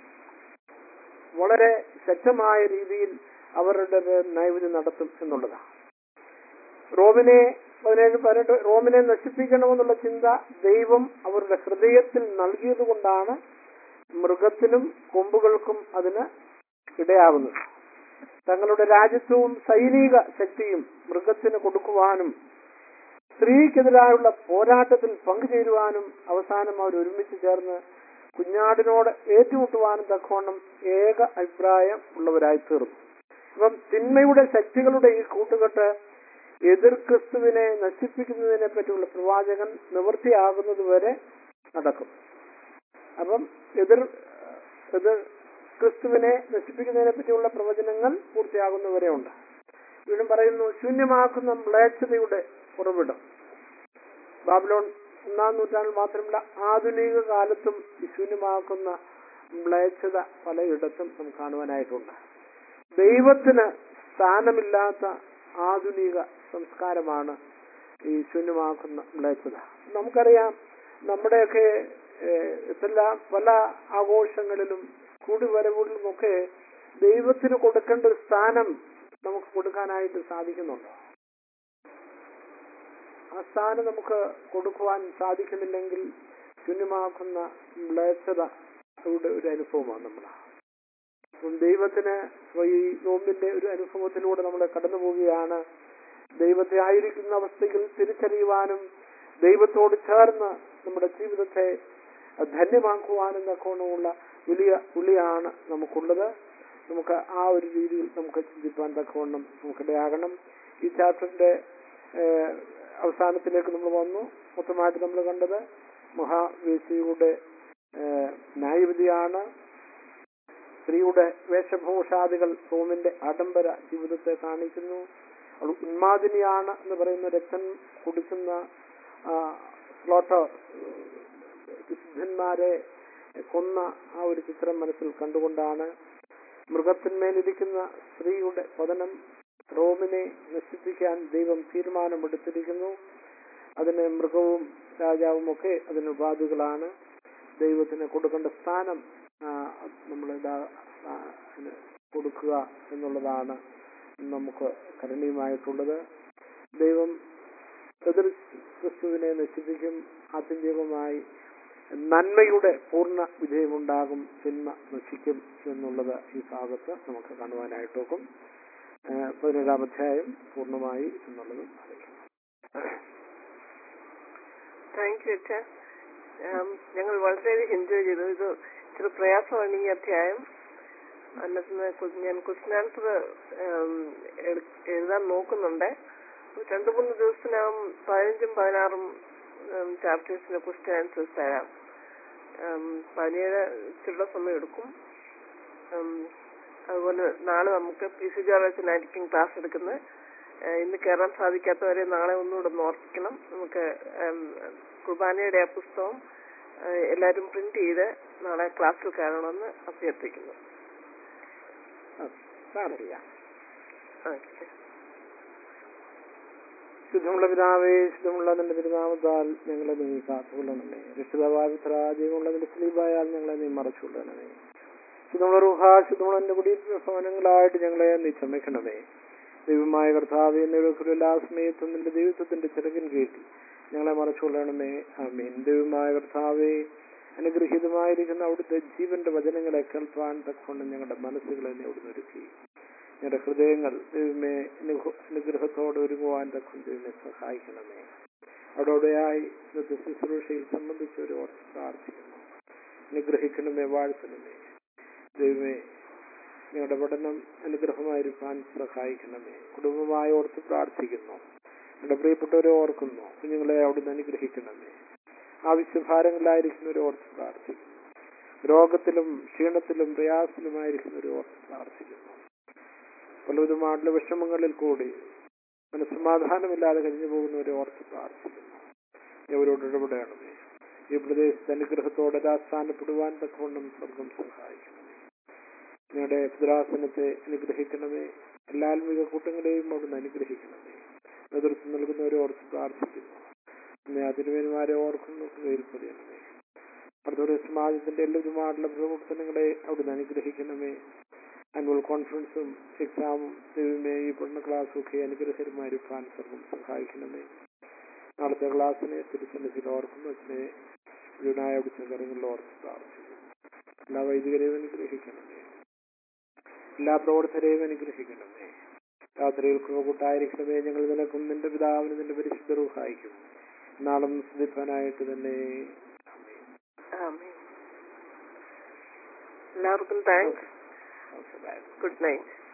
വളരെ ശക്തമായ രീതിയിൽ അവരുടെ നൈവേദ്യം നടത്തും എന്നുള്ളതാണ് റോമിനെ പതിനേഴ് പതിനെട്ട് റോമിനെ നശിപ്പിക്കണമെന്നുള്ള ചിന്ത ദൈവം അവരുടെ ഹൃദയത്തിൽ നൽകിയത് കൊണ്ടാണ് മൃഗത്തിനും കൊമ്പുകൾക്കും അതിന് ഇടയാകുന്നത് തങ്ങളുടെ രാജ്യത്വവും സൈനിക ശക്തിയും മൃഗത്തിന് കൊടുക്കുവാനും സ്ത്രീക്കെതിരായുള്ള പോരാട്ടത്തിൽ പങ്കുചേരുവാനും അവസാനം അവർ ഒരുമിച്ച് ചേർന്ന് കുഞ്ഞാടിനോട് ഏറ്റുമുട്ടുവാനും തക്കവണ്ണം ഏക അഭിപ്രായം ഉള്ളവരായി തീർന്നു അപ്പം തിന്മയുടെ ശക്തികളുടെ ഈ കൂട്ടുകെട്ട് എതിർ ക്രിസ്തുവിനെ നശിപ്പിക്കുന്നതിനെ പറ്റിയുള്ള പ്രവാചകൻ നിവൃത്തിയാകുന്നത് വരെ നടക്കും അപ്പം എതിർ എതിർ ക്രിസ്തുവിനെ നശിപ്പിക്കുന്നതിനെ പറ്റിയുള്ള പ്രവചനങ്ങൾ പൂർത്തിയാകുന്നവരെ ഉണ്ട് വീണ്ടും പറയുന്നു ശൂന്യമാക്കുന്ന മ്ലേച്ഛതയുടെ ഉറവിടം ബാബിലോൺ ഒന്നാം നൂറ്റാണ്ടിൽ മാത്രമല്ല ആധുനിക കാലത്തും ഈ ശൂന്യമാക്കുന്ന മ്ലേച്ഛത പലയിടത്തും നമുക്ക് കാണുവാനായിട്ടുണ്ട് ദൈവത്തിന് സ്ഥാനമില്ലാത്ത ആധുനിക സംസ്കാരമാണ് ഈ ശൂന്യമാക്കുന്ന മ്ലേച്ഛത നമുക്കറിയാം നമ്മുടെയൊക്കെ ഏഹ്, എല്ലാ പല ആഘോഷങ്ങളിലും കൂടിവരവുകളിലുമൊക്കെ ദൈവത്തിന് കൊടുക്കേണ്ട ഒരു സ്ഥാനം നമുക്ക് കൊടുക്കാനായിട്ട് സാധിക്കുന്നുണ്ടോ ആ സ്ഥാനം നമുക്ക് കൊടുക്കുവാൻ സാധിക്കുന്നില്ലെങ്കിൽ ശൂന്യമാക്കുന്ന മ്ലേച്ഛത യുടെ ഒരു അനുഭവമാണ് നമ്മൾ അപ്പം ദൈവത്തിന് ഈ നോമ്പിന്റെ ഒരു അനുഭവത്തിലൂടെ നമ്മൾ കടന്നു പോവുകയാണ് ദൈവത്തെ ആയിരിക്കുന്ന അവസ്ഥയിൽ തിരിച്ചറിയുവാനും ദൈവത്തോട് ചേർന്ന് നമ്മുടെ ജീവിതത്തെ ധന്യമാക്കുവാനും തക്കവണ്ണമുള്ള വലിയ പുള്ളിയാണ് നമുക്കുള്ളത് നമുക്ക് ആ ഒരു രീതിയിൽ നമുക്ക് ചിന്തിപ്പാൻ തക്കവണ്ണം നമുക്കിടയാകണം ഈ ചാപ്റ്ററിന്റെ ഏഹ്, അവസാനത്തിലേക്ക് നമ്മൾ വന്നു മൊത്തമായിട്ട് നമ്മൾ കണ്ടത് മഹാവേശിയുടെ ഏഹ്, ന്യായവിധിയാണ് സ്ത്രീയുടെ വേഷഭൂഷാദികൾ റോമിന്റെ ആഡംബര ജീവിതത്തെ കാണിക്കുന്നു അവൾ ഉന്മാദിനിയാണ് എന്ന് പറയുന്ന രക്തം കുടിക്കുന്ന സ്ലോട്ടർ വിശുദ്ധന്മാരെ കൊന്ന ആ ഒരു ചിത്രം മനസ്സിൽ കണ്ടുകൊണ്ടാണ് മൃഗത്തിന്മേലിരിക്കുന്ന സ്ത്രീയുടെ പതനം റോമിനെ നശിപ്പിക്കാൻ ദൈവം തീരുമാനമെടുത്തിരിക്കുന്നു അതിന് മൃഗവും രാജാവും ഒക്കെ അതിന് ഉപാധികളാണ് ദൈവത്തിന് കൊടുക്കേണ്ട സ്ഥാനം നമ്മൾ കൊടുക്കുക എന്നുള്ളതാണ് നമുക്ക് കരണീയമായിട്ടുള്ളത് ദൈവം എതിർ ക്രിസ്തുവിനെ നശിപ്പിക്കും ആത്യന്തികമായി നന്മയുടെ പൂർണ്ണ വിജയമുണ്ടാകും തിന്മ നശിക്കും എന്നുള്ളത് ഈ ഭാഗത്ത് നമുക്ക് കാണുവാനായിട്ടൊക്കും ഏഹ് പതിനേഴാം അധ്യായം പൂർണ്ണമായി എന്നുള്ളത് അറിയിക്കുന്നു താങ്ക് യു അച്ഛ ഞങ്ങൾ വളരെയധികം എൻജോയ് ചെയ്തു ഇത് ഇച്ചിരി പ്രയാസമാണ് ഈ അധ്യായം അതിനകത്ത് നിന്ന് കു- ഞാൻ ക്വസ്റ്റ്യൻ ആൻസർ എഴുതാൻ നോക്കുന്നുണ്ട് രണ്ടു മൂന്ന് ദിവസത്തിനകം പതിനഞ്ചും പതിനാറും ചാപ്റ്റേഴ്സിന് ക്വസ്റ്റ്യൻ ആൻസേഴ്സ് തരാം ഉം, പതിനേഴ് ഇച്ചിരി സമയം എടുക്കും ഉം, അതുപോലെ നാളെ നമുക്ക് പി സി ജോർജനായിരിക്കും ക്ലാസ് എടുക്കുന്നത് ഏഹ് ഇന്ന് കയറാൻ സാധിക്കാത്തവരെ നാളെ ഒന്നുകൂടെ ഒന്ന് ഓർപ്പിക്കണം നമുക്ക് ഉം, കുർബാനയുടെ ആ പുസ്തകം ഏഹ് എല്ലാവരും പ്രിന്റ് ചെയ്ത് നാളെ ക്ലാസ്സിൽ കയറണമെന്ന് അഭ്യർത്ഥിക്കുന്നു പ്രാർത്ഥിക്കാം ഓക്കെ ശുദ്ധമുള്ള പിതാവേ ശുദ്ധമുള്ള നിന്റെ തിരുനാമത്താൽ ഞങ്ങളെ നീ കാത്തുകൊള്ളണമേ രക്ഷിതവാവിത്ര ജീവമുള്ള നിന്റെ സ്ലീപായാൽ ഞങ്ങളെ നീ മറച്ചുകൊള്ളണമേ ശുദ്ധമുള്ള റുഹ ശുദ്ധമുള്ള നിന്റെ കുടി ഭവനങ്ങളായിട്ട് ഞങ്ങളെ നീ ചമയ്ക്കണമേ ദൈവമായ കർത്താവ് എന്നിവരുടെ എല്ലാ സമയത്തും നിന്റെ ദൈവത്വത്തിന്റെ ചിറകിൻ കീഴിൽ ഞങ്ങളെ മറച്ചുകൊള്ളണമേ ആമീൻ ദൈവമായ കർത്താവെ അനുഗ്രഹീതമായിരിക്കുന്ന അവിടുത്തെ ജീവന്റെ വചനങ്ങളെ കേൾപ്പാൻ തക്കൊണ്ട് ഞങ്ങളുടെ മനസ്സുകളെ നീ അവിടുന്ന് ഒരുക്കി ഞങ്ങളുടെ ഹൃദയങ്ങൾ ദൈവമേ അനുഗ്രഹ- അനുഗ്രഹത്തോടെ ഒരുങ്ങുവാൻ തക്കൊണ്ട് ദൈവമേ സഹായിക്കണമേ അവിടെയായി ഇന്നത്തെ ശുശ്രൂഷയിൽ സംബന്ധിച്ചവരെ ഓർത്ത് പ്രാർത്ഥിക്കുന്നു അനുഗ്രഹിക്കണമേ വാഴ്ത്തണമേ ദൈവമേ ഞങ്ങളുടെ പഠനം അനുഗ്രഹമായിരിക്കാൻ സഹായിക്കണമേ കുടുംബമായി ഓർത്ത് പ്രാർത്ഥിക്കുന്നു ഞങ്ങളുടെ പ്രിയപ്പെട്ടവരെ ഓർക്കുന്നു കുഞ്ഞുങ്ങളെ അവിടുന്ന് അനുഗ്രഹിക്കണമേ ആവശ്യഭാരങ്ങളിലായിരിക്കുന്നവരെ ഓർത്ത് പ്രാർത്ഥിക്കുന്നു രോഗത്തിലും ക്ഷീണത്തിലും പ്രയാസത്തിലുമായിരിക്കുന്നവരെ ഓർത്ത് പ്രാർത്ഥിക്കുന്നു പലവിധമായിട്ടുള്ള വിഷമങ്ങളിൽ കൂടി മനസ്സമാധാനമില്ലാതെ കഴിഞ്ഞു പോകുന്നവരെ ഓർത്ത് പ്രാർത്ഥിക്കുന്നു നീ അവരോട് ഇടപെടണമേ ഈ പ്രദേശത്ത് അനുഗ്രഹത്തോടെ രാസ്ഥാനപ്പെടുവാൻ തക്കവണ്ണം സ്വർഗം സഹായിക്കണമേ ഞങ്ങളുടെ ഭദ്രാസനത്തെ അനുഗ്രഹിക്കണമേ എല്ലാ ആത്മീക കൂട്ടങ്ങളെയും അവിടുന്ന് അനുഗ്രഹിക്കണമേ നേതൃത്വം നൽകുന്നവരെ ഓർത്ത് പ്രാർത്ഥിക്കുന്നു പിന്നെ അതിരുവേന്മാരെ ഓർക്കുന്നു കൃപയിൽപ്പെടണമേ പ്രഥമ സമാജത്തിന്റെ എല്ലാവിധമായിട്ടുള്ള പ്രവർത്തനങ്ങളെ അവിടുന്ന് അനുഗ്രഹിക്കണമേ ആനുവൽ കോൺഫറൻസും എക്സാമും ദൈവമേ ഈ പഠന ക്ലാസ്സും ഒക്കെ അനുഗ്രഹകരമായിരിക്കാൻ സർവം സഹായിക്കണമേ നാളത്തെ ക്ലാസ്സിനെ തിരുസന്നിധിയിൽ ഓർക്കുന്നു അച്ഛനെ മുഴുവനായ അവിടുത്തെ കരങ്ങളിൽ ഓർത്ത് പ്രാർത്ഥിക്കുന്നു എല്ലാ വൈദികരെയും അനുഗ്രഹിക്കണമേ എല്ലാ പ്രവർത്തകരെയും അനുഗ്രഹിക്കണമേ രാത്രിയിൽ കൃപ കൂട്ടായിരിക്കണമേ ഞങ്ങൾ നിനക്കും നിന്റെ പിതാവിന് നിന്റെ പരിശുദ്ധ റൂഹായിക്കും നാളും സ്തുതിപ്പാനായിട്ട് തന്നെ ആമേൻ. ആമേൻ. എല്ലാവർക്കും thanks Okay, bye. Good night